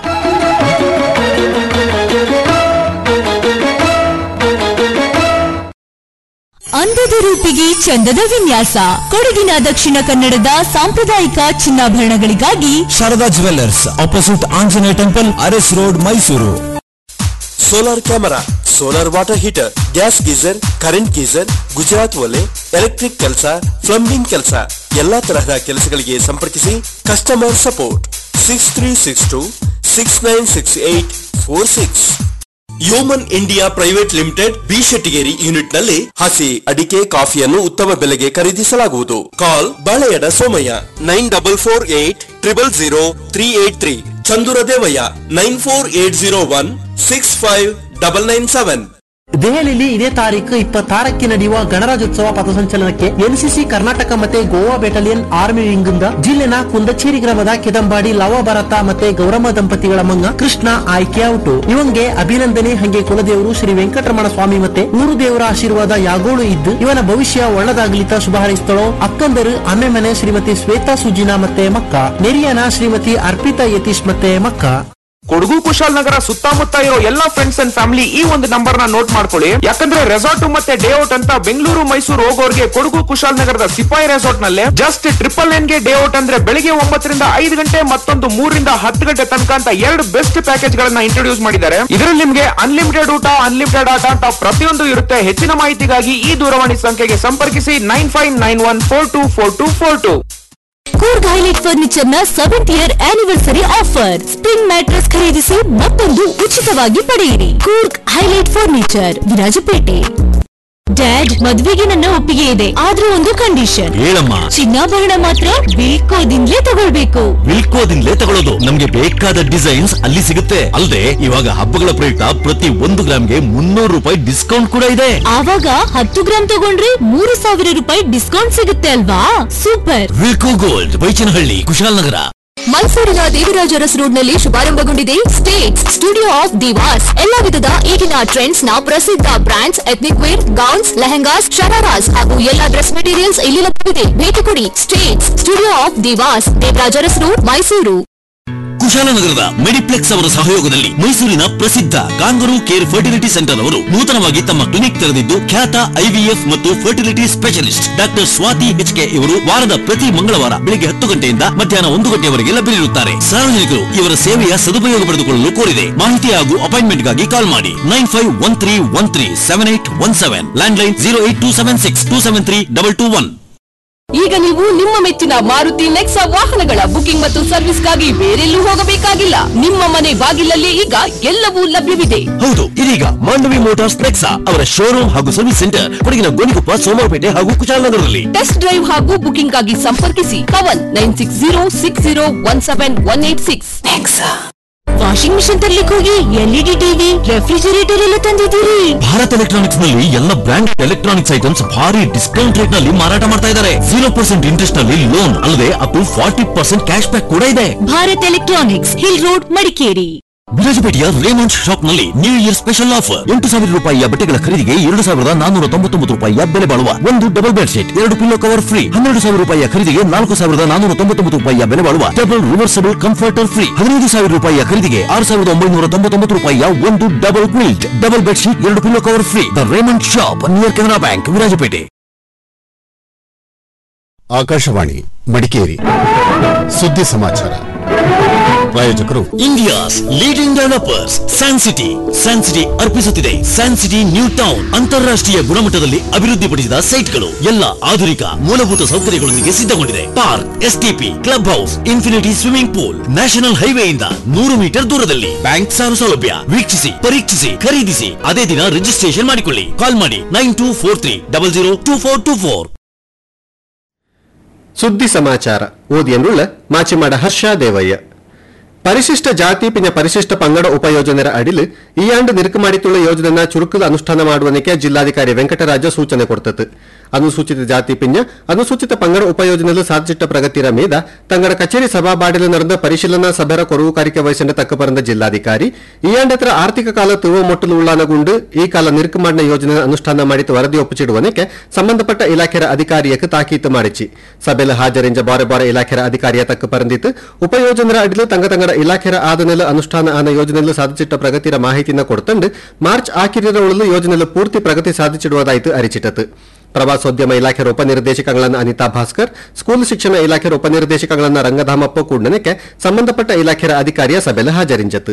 ಅಂದದ ರೂಪಿಗೆ ಚಂದದ ವಿನ್ಯಾಸ ಕೊಡಗಿನ ದಕ್ಷಿಣ ಕನ್ನಡದ ಸಾಂಪ್ರದಾಯಿಕ ಚಿನ್ನಾಭರಣಗಳಿಗಾಗಿ Sharada jewellers opposite Anjaneya temple Aras road Mysuru solar camera solar water heater gas geyser current geyser Gujarat ಒಲೆ ಎಲೆಕ್ಟ್ರಿಕ್ ಕೆಲಸ ಪ್ಲಂಬಿಂಗ್ ಕೆಲಸ ಎಲ್ಲಾ ತರಹದ ಕೆಲಸಗಳಿಗೆ ಸಂಪರ್ಕಿಸಿ customer support six three six two six nine six eight four six Yeoman India private limited B Shettigeri unit ನಲ್ಲಿ ಹಸಿ ಅಡಿಕೆ ಕಾಫಿಯನ್ನು ಉತ್ತಮ ಬೆಲೆಗೆ ಖರೀದಿಸಲಾಗುವುದು call Baleyada Somayya nine double four eight triple zero three eight three Chandura Devayya nine four eight zero one six five double nine seven ದೆಹಲಿಯಲ್ಲಿ ಇದೇ ತಾರೀಕು ಇಪ್ಪತ್ತಾರಕ್ಕೆ ನಡೆಯುವ ಗಣರಾಜ್ಯೋತ್ಸವ ಪಥಸಂಚಲನಕ್ಕೆ ಎನ್ಸಿಸಿ ಕರ್ನಾಟಕ ಮತ್ತೆ ಗೋವಾ ಬೆಟಾಲಿಯನ್ ಆರ್ಮಿ ವಿಂಗ್ನಿಂದ ಜಿಲ್ಲೆನ ಕುಂದಚೇರಿ ಗ್ರಾಮದ ಕೆದಂಬಾಡಿ ಲವ ಭರತ ಮತ್ತೆ ಗೌರಮ್ಮ ದಂಪತಿಗಳ ಮಂಗ ಕೃಷ್ಣ ಆಯ್ಕೆ ಔಟು ಇವಂಗೆ ಅಭಿನಂದನೆ ಹಂಗೆ ಕುಲದೇವರು ಶ್ರೀ ವೆಂಕಟರಮಣ ಸ್ವಾಮಿ ಮತ್ತೆ ಊರು ದೇವರ ಆಶೀರ್ವಾದ ಯಾಗೋಳು ಇದ್ದು ಇವನ ಭವಿಷ್ಯ ಒಳ್ಳದಾಗಲಿತ ಶುಭ ಹಾರೈಸ್ತಳೋ ಅಕ್ಕಂದರು ಅಮ್ಮೆ ಮನೆ ಶ್ರೀಮತಿ ಶ್ವೇತಾ ಸುಜಿನಾ ಮತ್ತೆ ಮಕ್ಕ ನೆರಿಯನ ಶ್ರೀಮತಿ ಅರ್ಪಿತಾ ಯತೀಶ್ ಮತ್ತೆ ಮಕ್ಕ ಕೊಡಗು ಕುಶಾಲನಗರ ಸುತ್ತಮುತ್ತ ಇರೋ ಎಲ್ಲಾ ಫ್ರೆಂಡ್ಸ್ ಅಂಡ್ ಫ್ಯಾಮಿಲಿ ಈ ಒಂದು ನಂಬರ್ ನ ನೋಟ್ ಮಾಡ್ಕೊಳ್ಳಿ ಯಾಕಂದ್ರೆ ರೆಸಾರ್ಟ್ ಮತ್ತೆ ಡೇ ಔಟ್ ಅಂತ ಬೆಂಗಳೂರು ಮೈಸೂರು ಹೋಗೋರ್ಗೆ ಕೊಡಗು ಕುಶಾಲನಗರದ ಸಿಪಾಯಿ ರೆಸಾರ್ಟ್ ನಲ್ಲಿ ಜಸ್ಟ್ ಟ್ರಿಪಲ್ ಎನ್ ಗೆ ಡೇ ಔಟ್ ಅಂದ್ರೆ ಬೆಳಿಗ್ಗೆ ಒಂಬತ್ತರಿಂದ ಐದು ಗಂಟೆ ಮತ್ತೊಂದು ಮೂರರಿಂದ ಹತ್ತು ಗಂಟೆ ತನಕ ಅಂತ ಎರಡು ಬೆಸ್ಟ್ ಪ್ಯಾಕೇಜ್ ಗಳನ್ನ ಇಂಟ್ರೊಡ್ಯೂಸ್ ಮಾಡಿದ್ದಾರೆ ಇದರಲ್ಲಿ ನಿಮ್ಗೆ ಅನ್ಲಿಮಿಟೆಡ್ ಊಟ ಅನ್ಲಿಮಿಟೆಡ್ ಆಟ ಅಂತ ಪ್ರತಿಯೊಂದು ಇರುತ್ತೆ ಹೆಚ್ಚಿನ ಮಾಹಿತಿಗಾಗಿ ಈ ದೂರವಾಣಿ ಸಂಖ್ಯೆಗೆ ಸಂಪರ್ಕಿಸಿ nine five nine one four two four two four two Coorg highlight furniture ನ seventh year anniversary offer spring mattress ಖರೀದಿಸಿ ಮತ್ತೊಂದು ಉಚಿತವಾಗಿ ಪಡೆಯಿರಿ Coorg highlight furniture Virajpet dad ಮದ್ವೆಗೆ ನನ್ನ ಒಪ್ಪಿಗೆ ಇದೆ ಆದ್ರೂ ಒಂದು ಕಂಡೀಷನ್ ಹೇಳಮ್ಮ ಚಿನ್ನಾಭರಣ ಮಾತ್ರ ಬೇಕೋದಿಂದಲೇ ತಗೊಳ್ಬೇಕು ವಿಲ್ಕೋದಿಂದಲೇ ತಗೊಳ್ಳೋದು ನಮ್ಗೆ ಬೇಕಾದ ಡಿಸೈನ್ಸ್ ಅಲ್ಲಿ ಸಿಗುತ್ತೆ ಅಲ್ಲದೆ ಇವಾಗ ಹಬ್ಬಗಳ ಪ್ರಯುಕ್ತ ಪ್ರತಿ ಒಂದು ಗ್ರಾಮ್ಗೆ ಮುನ್ನೂರು ರೂಪಾಯಿ ಡಿಸ್ಕೌಂಟ್ ಕೂಡ ಇದೆ ಆವಾಗ ಹತ್ತು ಗ್ರಾಮ್ ತಗೊಂಡ್ರೆ ಮೂರು ಸಾವಿರ ರೂಪಾಯಿ ಡಿಸ್ಕೌಂಟ್ ಸಿಗುತ್ತೆ ಅಲ್ವಾ super Wilco gold Baichanahalli Kushalanagara ಮೈಸೂರಿನ ದೇವರಾಜ ಅರಸ್ ರೋಡ್ ನಲ್ಲಿ ಶುಭಾರಂಭಗೊಂಡಿದೆ ಸ್ಟೇಟ್ಸ್ ಸ್ಟುಡಿಯೋ ಆಫ್ ದಿವಾಸ್ ಎಲ್ಲಾ ವಿಧದ ಈಗಿನ ಟ್ರೆಂಡ್ಸ್ ನ ಪ್ರಸಿದ್ಧ brands ethnic wear gowns lehengas shararas ಹಾಗೂ ಎಲ್ಲಾ ಡ್ರೆಸ್ ಮೆಟೀರಿಯಲ್ಸ್ ಇಲ್ಲಿ ಲಭ್ಯವಿದೆ ಭೇಟಿ ಕೊಡಿ states studio of divas Devaraja Aras road Mysuru ಕುಶಾಲನಗರದ ಮೆಡಿಪ್ಲೆಕ್ಸ್ ಅವರ ಸಹಯೋಗದಲ್ಲಿ ಮೈಸೂರಿನ ಪ್ರಸಿದ್ಧ ಕಾಂಗರು ಕೇರ್ ಫರ್ಟಿಲಿಟಿ ಸೆಂಟರ್ ಅವರು ನೂತನವಾಗಿ ತಮ್ಮ ಕ್ಲಿನಿಕ್ ತೆರೆದಿದ್ದು ಖ್ಯಾತ ಐವಿಎಫ್ ಮತ್ತು fertility specialist doctor Swati HK ಇವರು ವಾರದ ಪ್ರತಿ ಮಂಗಳವಾರ ಬೆಳಿಗ್ಗೆ ಹತ್ತು ಗಂಟೆಯಿಂದ ಮಧ್ಯಾಹ್ನ ಒಂದು ಗಂಟೆಯವರೆಗೆ ಲಭ್ಯವಿರುತ್ತಾರೆ ಸಾರ್ವಜನಿಕರು ಇವರ ಸೇವೆಯ ಸದುಪಯೋಗ ಪಡೆದುಕೊಳ್ಳಲು ಕೋರಿದೆ ಮಾಹಿತಿ ಹಾಗೂ ಅಪಾಯಿಂಟ್ಮೆಂಟ್ಗಾಗಿ ಕಾಲ್ ಮಾಡಿ nine five one three one three seven eight one seven landline zero eight two seven six two seven three double two one ಈಗ ನೀವು ನಿಮ್ಮ ಮೆಚ್ಚಿನ ಮಾರುತಿ ನೆಕ್ಸಾ ವಾಹನಗಳ ಬುಕಿಂಗ್ ಮತ್ತು ಸರ್ವಿಸ್ಗಾಗಿ ಬೇರೆಲ್ಲೂ ಹೋಗಬೇಕಾಗಿಲ್ಲ ನಿಮ್ಮ ಮನೆ ಬಾಗಿಲಲ್ಲಿ ಈಗ ಎಲ್ಲವೂ ಲಭ್ಯವಿದೆ ಹೌದು ಇದೀಗ ಮಾಂಡವಿ ಮೋಟಾರ್ಸ್ ನೆಕ್ಸಾ ಅವರ ಶೋರೂಮ್ ಹಾಗೂ ಸರ್ವಿಸ್ ಸೆಂಟರ್ ಕೊಡಗಿನ ಗೋಣಿಕೊಪ್ಪ ಸೋಮವಾರಪೇಟೆ ಹಾಗೂ ಕುಶಾಲನಗರದಲ್ಲಿ ಟೆಸ್ಟ್ ಡ್ರೈವ್ ಹಾಗೂ ಬುಕಿಂಗ್ ಆಗಿ ಸಂಪರ್ಕಿಸಿ Pavan nine six zero six zero one seven one eight six washing machine ತರ್ಲಿಕ್ಕೆ ಹೋಗಿ ಎಲ್ಇಡಿ ಟಿವಿ ರೆಫ್ರಿಜರೇಟರ್ ಎಲ್ಲ ತಂದಿದ್ದೀರಿ ಭಾರತ್ ಎಲೆಕ್ಟ್ರಾನಿಕ್ಸ್ ನಲ್ಲಿ ಎಲ್ಲ ಬ್ರಾಂಡ್ ಎಲೆಕ್ಟ್ರಾನಿಕ್ಸ್ ಐಟಮ್ಸ್ ಭಾರಿ ಡಿಸ್ಕೌಂಟ್ ರೇಟ್ ನಲ್ಲಿ ಮಾರಾಟ ಮಾಡ್ತಾ ಇದ್ದಾರೆ ಜೀರೋ ಪರ್ಸೆಂಟ್ ಇಂಟ್ರೆಸ್ಟ್ ನಲ್ಲಿ ಲೋನ್ ಅಲ್ಲದೆ up to forty percent cash back ಕೂಡ ಇದೆ Bharat electronics hill road Madikeri ವಿರಾಜಪೇಟೆಯ ರೇಮಂಡ್ ಶಾಪ್ ನಲ್ಲಿ ನ್ಯೂ ಇಯರ್ ಸ್ಪೆಷಲ್ ಆಫರ್ ಎಂಟು ಸಾವಿರ ರೂಪಾಯಿಯ ಬಟ್ಟೆಗಳ ಖರೀದಿಗೆ ಎರಡು ಸಾವಿರದ ನಾನೂರ ತೊಂಬತ್ತೊಂಬತ್ತು ರೂಪಾಯಿಯ ಬೆಲೆ ಬಾಳುವ ಒಂದು ಡಬಲ್ ಬೆಡ್ ಶೀಟ್ ಎರಡು ಪಿಲ್ಲೋ ಕವರ್ ಫ್ರೀ ಹನ್ನೆರಡು ಸಾವಿರ ರೂಪಾಯಿಯ ಖರೀದಿಗೆ ನಾಲ್ಕು ಸಾವಿರದ ನಾನೂರ ತೊಂಬತ್ತೊಂಬತ್ತು ರೂಪಾಯಿಯ ಬೆಲೆ ಬಾಳುವ ಡಬಲ್ ರಿವರ್ಸಬಲ್ ಕಂಫರ್ಟರ್ ಫ್ರೀ ಹದಿನೈದು ಸಾವಿರ ರೂಪಾಯಿಯ ಖರೀದಿಗೆ ಆರು ಸಾವಿರದ ಒಂಬೈನೂರ ತೊಂಬತ್ತೊಂಬತ್ತು ರೂಪಾಯಿಯ ಒಂದು double quilt double bed sheet ಎರಡು pillow cover free the Raymond shop near Canara bank Virajpet Akashvani Madikeri ಸುದ್ದಿ ಸಮಾಚಾರ ಪ್ರಾಯೋಜಕರು India's leading developers Sun City Sun City ಅರ್ಪಿಸುತ್ತಿದೆ ಸ್ಯಾನ್ ಸಿಟಿ ನ್ಯೂ ಟೌನ್ ಅಂತಾರಾಷ್ಟ್ರೀಯ ಗುಣಮಟ್ಟದಲ್ಲಿ ಅಭಿವೃದ್ಧಿಪಡಿಸಿದ ಸೈಟ್ಗಳು ಎಲ್ಲ ಆಧುನಿಕ ಮೂಲಭೂತ ಸೌಕರ್ಯಗಳೊಂದಿಗೆ ಸಿದ್ಧಗೊಂಡಿದೆ park STP club house infinity swimming pool national ಹೈವೇಯಿಂದ ನೂರು ಮೀಟರ್ ದೂರದಲ್ಲಿ ಬ್ಯಾಂಕ್ ಸಾಲ ಸೌಲಭ್ಯ ವೀಕ್ಷಿಸಿ ಪರೀಕ್ಷಿಸಿ ಖರೀದಿಸಿ ಅದೇ ದಿನ ರಿಜಿಸ್ಟ್ರೇಷನ್ ಮಾಡಿಕೊಳ್ಳಿ ಕಾಲ್ ಮಾಡಿ nine two four three double zero two four two four ಸುದ್ದಿ ಸಮಾಚಾರ ಓದಿಯನ್ನುಳ್ಳ ಮಾಚಿಮಾಡ ಹರ್ಷ ದೇವಯ್ಯ ಪರಿಶಿಷ್ಟ ಜಾತಿ ಪಿನ ಪರಿಶಿಷ್ಟ ಪಂಗಡ ಉಪಯೋಜನೆರ ಅಡಿಲು ಈ ಆಂಡು ನಿರುಕು ಮಾಡಿತುಳ್ಳ ಯೋಜನೆನ ಚುರುಕುದ ಅನುಷ್ಠಾನ ಮಾಡುವನಿಕೆ ಜಿಲ್ಲಾಧಿಕಾರಿ ವೆಂಕಟರಾಜ ಸೂಚನೆ ಕೊಡ್ತತ್ತು ಅನುಸೂಚಿತ ಜಾತಿ ಪಿಂಜ ಅನುಸೂಚಿತ ಪಂಗಡ ಉಪಯೋಜನೆಲು ಸಾಧಿಸಿಟ್ಟ ಪ್ರಗತಿರ ಮೀದ ತಂಗಡ ಕಚೇರಿ ಸಭಾಬಾಡಿಲು ನಡೆದ ಪರಿಶೀಲನಾ ಸಭೆರ ಕೊರವು ಕಾರಿಕೆ ವಹಿಸಿದ ತಕ್ಕ ಪರಂದ ಜಿಲ್ಲಾಧಿಕಾರಿ ಈ ಆಂಡತ್ರ ಆರ್ಥಿಕ ಕಾಲ ತುವ ಮೊಟ್ಟಲು ಉಳ್ಳಾನಗುಂಡು ಈ ಕಾಲ ನಿರುಕು ಮಾಡಿನ ಯೋಜನೆ ಅನುಷ್ಠಾನ ಮಾಡಿತು ವರದಿ ಒಪ್ಪಿಚಿಡುವನಿಕೆ ಸಂಬಂಧಪಟ್ಟ ಇಲಾಖೆಯ ಅಧಿಕಾರಿಯಕ್ಕೆ ತಾಕೀತು ಮಾಡಿಚಿ ಸಭೆಲು ಹಾಜರಿಂಜ ಬಾರೆ ಬಾರೆ ಇಲಾಖೆಯ ಅಧಿಕಾರಿಯ ತಕ್ಕ ಪರಂದಿತ್ತು ಉಪಯೋಜನೆರ ಅಡಿಲು ತಂಗ ತಂಗಡ ಇಲಾಖೆಯ ಆದನೆಲ್ಲ ಅನುಷ್ಠಾನ ಆನ ಯೋಜನೆಲು ಸಾಧಿಸಿಟ್ಟ ಪ್ರಗತಿರ ಮಾಹಿತಿನ ಕೊಡ್ತಂಡು ಮಾರ್ಚ್ ಆಕಿರಿರ ಉಳಲು ಯೋಜನೆಲು ಪೂರ್ತಿ ಪ್ರಗತಿ ಸಾಧಿಸಿಡುವುದಾಯಿತು ಅರಿಚಿಟತು ಪ್ರವಾಸೋದ್ಯಮ ಇಲಾಖೆಯ ಉಪನಿರ್ದೇಶಕಗಳನ್ನ ಅನಿತಾ ಭಾಸ್ಕರ್ ಸ್ಕೂಲ್ ಶಿಕ್ಷಣ ಇಲಾಖೆಯ ಉಪನಿರ್ದೇಶಕಗಳನ್ನ ರಂಗಧಾಮಪ್ಪ ಕೂಡನಕ್ಕೆ ಸಂಬಂಧಪಟ್ಟ ಇಲಾಖೆಯ ಅಧಿಕಾರಿಯ ಸಭೆಲು ಹಾಜರಿಂಜತು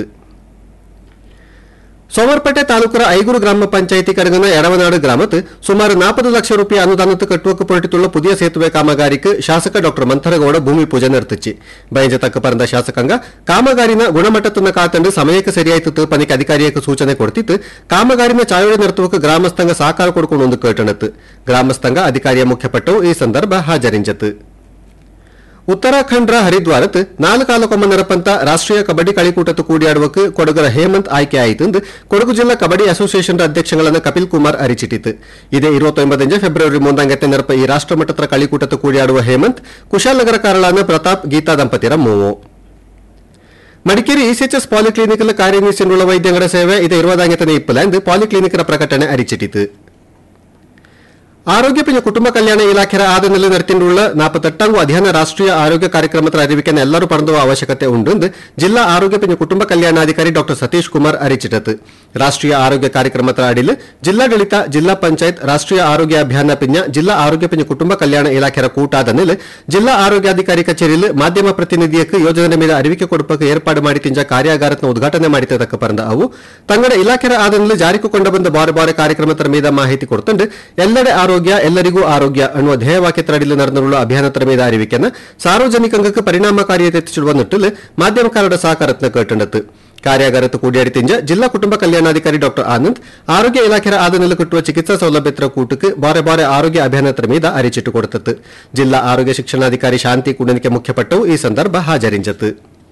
ಸೋಮರ್ಪೇಟೆ ತಾಲೂಕರ ಐಗೂರು ಗ್ರಾಮ ಪಂಚಾಯಿತಿ ಕರಗನ ಎಡವನಾಡು ಗ್ರಾಮത്ത് ಸುಮಾರು ನಾற்பது ಲಕ್ಷ ರೂಪಾಯಿ ಅನುದಾನத்து ಕಟ್ಟುವಕ್ಕೆ ಪೊರಟಿತುಳ್ಳ ಪುದಿಯ ಸೇತುವೆ ಕಾಮಗಾರಿக்கு ಶಾಸಕ ಡಾಕ್ಟರ್ ಮಂಥರಗೌಡ ಭೂಮಿ ಪೂಜೆ ನಡೆತಿಚ್ಚಿ ಬಯಂಜ ತಕ್ಕ ಪರಂದ ಶಾಸಕಾಂಗ ಕಾಮಗಾರಿನ ಗುಣಮಟ್ಟತನ್ನ ಕಾತಂಡು ಸಮಯಕ್ಕೆ ಸರಿಯಾಯ್ತು ಪನಿಗೆ ಅಧಿಕಾರಿಯಕ್ಕೆ ಸೂಚನೆ ಕೊಡ್ತಿತ್ತು ಕಾಮಗಾರಿನ ಚಾಯೋಡೆ ನಡೆಸುವಕ್ಕೆ ಗ್ರಾಮಸ್ಥಂಗ ಸಾಕಾರ ಕೊಡ್ಕೊಂಡು ಒಂದು ಕೇಟಣತ್ತು ಗ್ರಾಮಸ್ಥಂಗ ಅಧಿಕಾರಿಯ ಮುಖ್ಯಪಟ್ಟವು ಈ ಸಂದರ್ಭ ಹಾಜರಿಂಜತು ಉತ್ತರಾಖಂಡ್ರ ಹರಿದ್ವಾರತ್ ನಾಲ್ಕು ಕಾಲಕ್ಕೊಮ್ಮ ನರಪಂತ ರಾಷ್ಟ್ರೀಯ ಕಬಡ್ಡಿ ಕಳಿಕೂಟತ್ತು ಕೂಡಿಯಾಡುವಕ್ಕೆ ಕೊಡಗರ ಹೇಮಂತ್ ಆಯ್ಕೆ ಆಯಿತೆಂದು ಕೊಡಗು ಜಿಲ್ಲಾ ಕಬಡ್ಡಿ ಅಸೋಸಿಯೇಷನ್ ಅಧ್ಯಕ್ಷಗಳನ್ನ ಕಪಿಲ್ ಕುಮಾರ್ ಅರಿಚಿಟ್ಟಿತು ಇದೇ ഇരുപത്തൊമ്പതിഞ്ച് ഫെബ്രുവരി മൂന്നാംഗത്തെ നിരപ്പ് ഈ രാഷ്ട്രമട്ടത്ര കളിക്കൂട്ടത്ത് കൂടിയാടുവ ഹേമന്ത് കുശാൽനഗര കാരളാണ് പ്രതാപ് ഗീತಾ ದಂಪತಿರ ಮೂವು ಮಡಿಕೇರಿ ಇಸಿಎಚ್ಎಸ್ ಪಾಲಿಕ್ಲಿನಿಕಲ್ ಕಾರ್ಯನಿರ್ವಹಿಸಿರುವ ವೈದ್ಯಂಗಡ ಸೇವೆ ಇದು ಇರುವುದಾಂಗತನೇ ಇಪ್ಪಲ ಎಂದು ಪಾಲಿಕ್ಲಿನಿಕರ ಪ್ರಕಟಣೆ ಅರಿಚಿಟ್ಟಿತು ആരോഗ്യ പിന്നെ കുടുംബ കല്യാണ ഇലാഖೆರ ಆದನಲ್ಲಿ ನಡೆತಿರುವ ನಾಪತ್ತೆಟ್ಟಾಂಗು ಅಧ್ಯಯನ ರಾಷ್ಟ್ರೀಯ ಆರೋಗ್ಯ ಕಾರ್ಯಕ್ರಮದ ಅರಿವಿಕೆಯನ್ನು ಎಲ್ಲರೂ ಪಡೆದುವ ಅವಶ್ಯಕತೆ ಉಂಟು ಎಂದು ಜಿಲ್ಲಾ ಆರೋಗ್ಯ ಪಿಂಜ ಕುಟುಂಬ ಕಲ್ಯಾಣಾಧಿಕಾರಿ ಡಾಕ್ಟರ್ ಸತೀಶ್ ಕುಮಾರ್ ಅರಿಚಿಟತ್ ರಾಷ್ಟ್ರೀಯ ಆರೋಗ್ಯ ಕಾರ್ಯಕ್ರಮದ ಅಡಿಲ್ ಜಿಲ್ಲಾಡಳಿತ ಜಿಲ್ಲಾ ಪಂಚಾಯತ್ ರಾಷ್ಟ್ರೀಯ ಆರೋಗ್ಯ ಅಭಿಯಾನ ಪಿಂಜ ಜಿಲ್ಲಾ ಆರೋಗ್ಯ ಪಿಂಜ ಕುಟುಂಬ ಕಲ್ಯಾಣ ಇಲಾಖೆರ ಕೂಟಾದನಿಲ್ ಜಿಲ್ಲಾ ಆರೋಗ್ಯಾಧಿಕಾರಿ ಕಚೇರಿയിൽ ಮಾಧ್ಯಮ ಪ್ರತಿನಿಧಿಯಕ್ಕೆ ಯೋಜನೆ ಮೇಲೆ ಅರಿವಿಕೆ ಕೊಡುಪಕ್ಕೆ ಏರ್ಪಾಡು ಮಾಡಿ ತಿಂಜ ಕಾರ್ಯಾಗಾರತ್ನ ಉದ್ಘಾಟನೆ ಮಾಡಿದ್ದಕ್ಕೆ ಪರಂದ ಅವು ತಂಗಡ ಇಲಾಖೆರ ಆದನಲ್ಲಿ ಜಾರಿಗೆ ಕೊಂಡ ಬಂದ ಬಾರೆ ಬಾರೆ ಕಾರ್ಯಕ್ರಮದ ಮೀದ ಮಾಹಿತಿ ಕೊಡ್ತಂಡು ಎಲ್ಲೆಡೆ ಆರೋಗ್ಯ ಎಲ್ಲರಿಗೂ ಆರೋಗ್ಯ ಅನ್ನುವ ಧ್ಯೇಯವಾಕ್ಯತ್ರಡಿಲು ನಡೆದಿರುವ ಅಭಿಯಾನದ ಮೀದ ಅರಿವಿಕೆನ ಸಾರ್ವಜನಿಕಂಗಕ್ಕೆ ಪರಿಣಾಮಕಾರಿಯತೆ ಎತ್ತಿಡುವ ನಿಟ್ಟಿಲ್ ಮಾಧ್ಯಮಕಾರರ ಸಹಕಾರತ್ನ ಕೇಟಂಡತ್ತು ಕಾರ್ಯಾಗಾರತ್ತು ಕೂಡಿಯಾಡಿ ತಿಂಜ ಜಿಲ್ಲಾ ಕುಟುಂಬ ಕಲ್ಯಾಣಾಧಿಕಾರಿ ಡಾಕ್ಟರ್ ಆನಂದ್ ಆರೋಗ್ಯ ಇಲಾಖೆಯ ಆದನೆಲ್ಲ ಕಟ್ಟುವ ಚಿಕಿತ್ಸಾ ಸೌಲಭ್ಯತ್ರ ಕೂಟಕ್ಕೆ ಬಾರೆ ಬಾರೆ ಆರೋಗ್ಯ ಅಭಿಯಾನತ್ರ ಮೀದ ಅರಿಚಿಟ್ಟು ಕೊಡುತ್ತತ್ತು ಜಿಲ್ಲಾ ಆರೋಗ್ಯ ಶಿಕ್ಷಣಾಧಿಕಾರಿ ಶಾಂತಿ ಕುಂಡನಿಕೆ ಮುಖ್ಯಪಟ್ಟವು ಈ ಸಂದರ್ಭ ಹಾಜರಿಂಜತ್ತು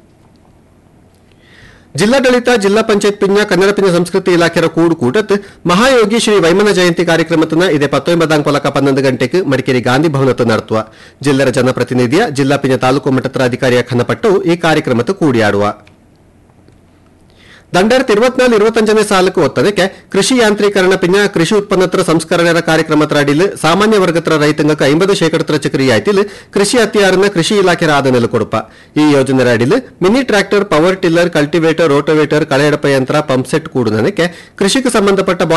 ಜಿಲ್ಲಾಡಳಿತ ಜಿಲ್ಲಾ ಪಂಚಾಯತ್ ಪಿಂಜ ಕನ್ನಡ ಪಿಂಜ ಸಂಸ್ಕೃತಿ ಇಲಾಖೆಯ ಕೂಡು ಕೂಟತ್ ಮಹಾಯೋಗಿ ಶ್ರೀ ವೈಮನ ಜಯಂತಿ ಕಾರ್ಯಕ್ರಮತನ ಇದೇ ಪತ್ತೊಂಬದಾಂ ಪೊಲಕ ಪನ್ನೊಂದು ಗಂಟೆಗೆ ಮಡಿಕೇರಿ ಗಾಂಧಿ ಭವನತ್ತು ನಡೆಸುವ ಜಿಲ್ಲರ ಜನಪ್ರತಿನಿಧಿಯ ಜಿಲ್ಲಾ ಪಿಂಜ ತಾಲೂಕು ಮಟ್ಟದ ಅಧಿಕಾರಿಯ ಖನಪಟ್ಟವು ಈ ಕಾರ್ಯಕ್ರಮತ್ತು ಕೂಡಿಯಾಡುವ രണ്ടായിരത്തി ഇരുപത്തിനാല് ഇരുപത്തഞ്ചನೇ ಸಾಲಕ್ಕೆ ಒತ್ತದಕ್ಕೆ ಕೃಷಿ ಯಾಂತ್ರೀಕರಣ ಪಿಂಜ ಕೃಷಿ ಉತ್ಪನ್ನತ್ರ ಸಂಸ್ಕರಣೆರ ಕಾರ್ಯಕ್ರಮತ್ರ ಅಡಿಲ್ ಸಾಮಾನ್ಯ ವರ್ಗತ್ರ ರೈತಂಗಕ್ಕೆ ಐಂಬದು ಶೇಕಡತ್ರ ಚಕ್ರಿ ಆಯ್ತಿಲ್ ಕೃಷಿ ಹತ್ತಿಯಾರನ್ನ ಕೃಷಿ ಇಲಾಖೆರ ಆದನೆಲ್ಲ ಕೊಡುಪ ಈ ಯೋಜನೆರ ಅಡಿಲ್ mini tractor power tiller cultivator rotavator ಕಳೆಯಡಪ ಯಂತ್ರ ಪಂಪ್ಸೆಟ್ ಕೂಡುನಕ್ಕೆ ಕೃಷಿಗೆ ಸಂಬಂಧಪಟ್ಟ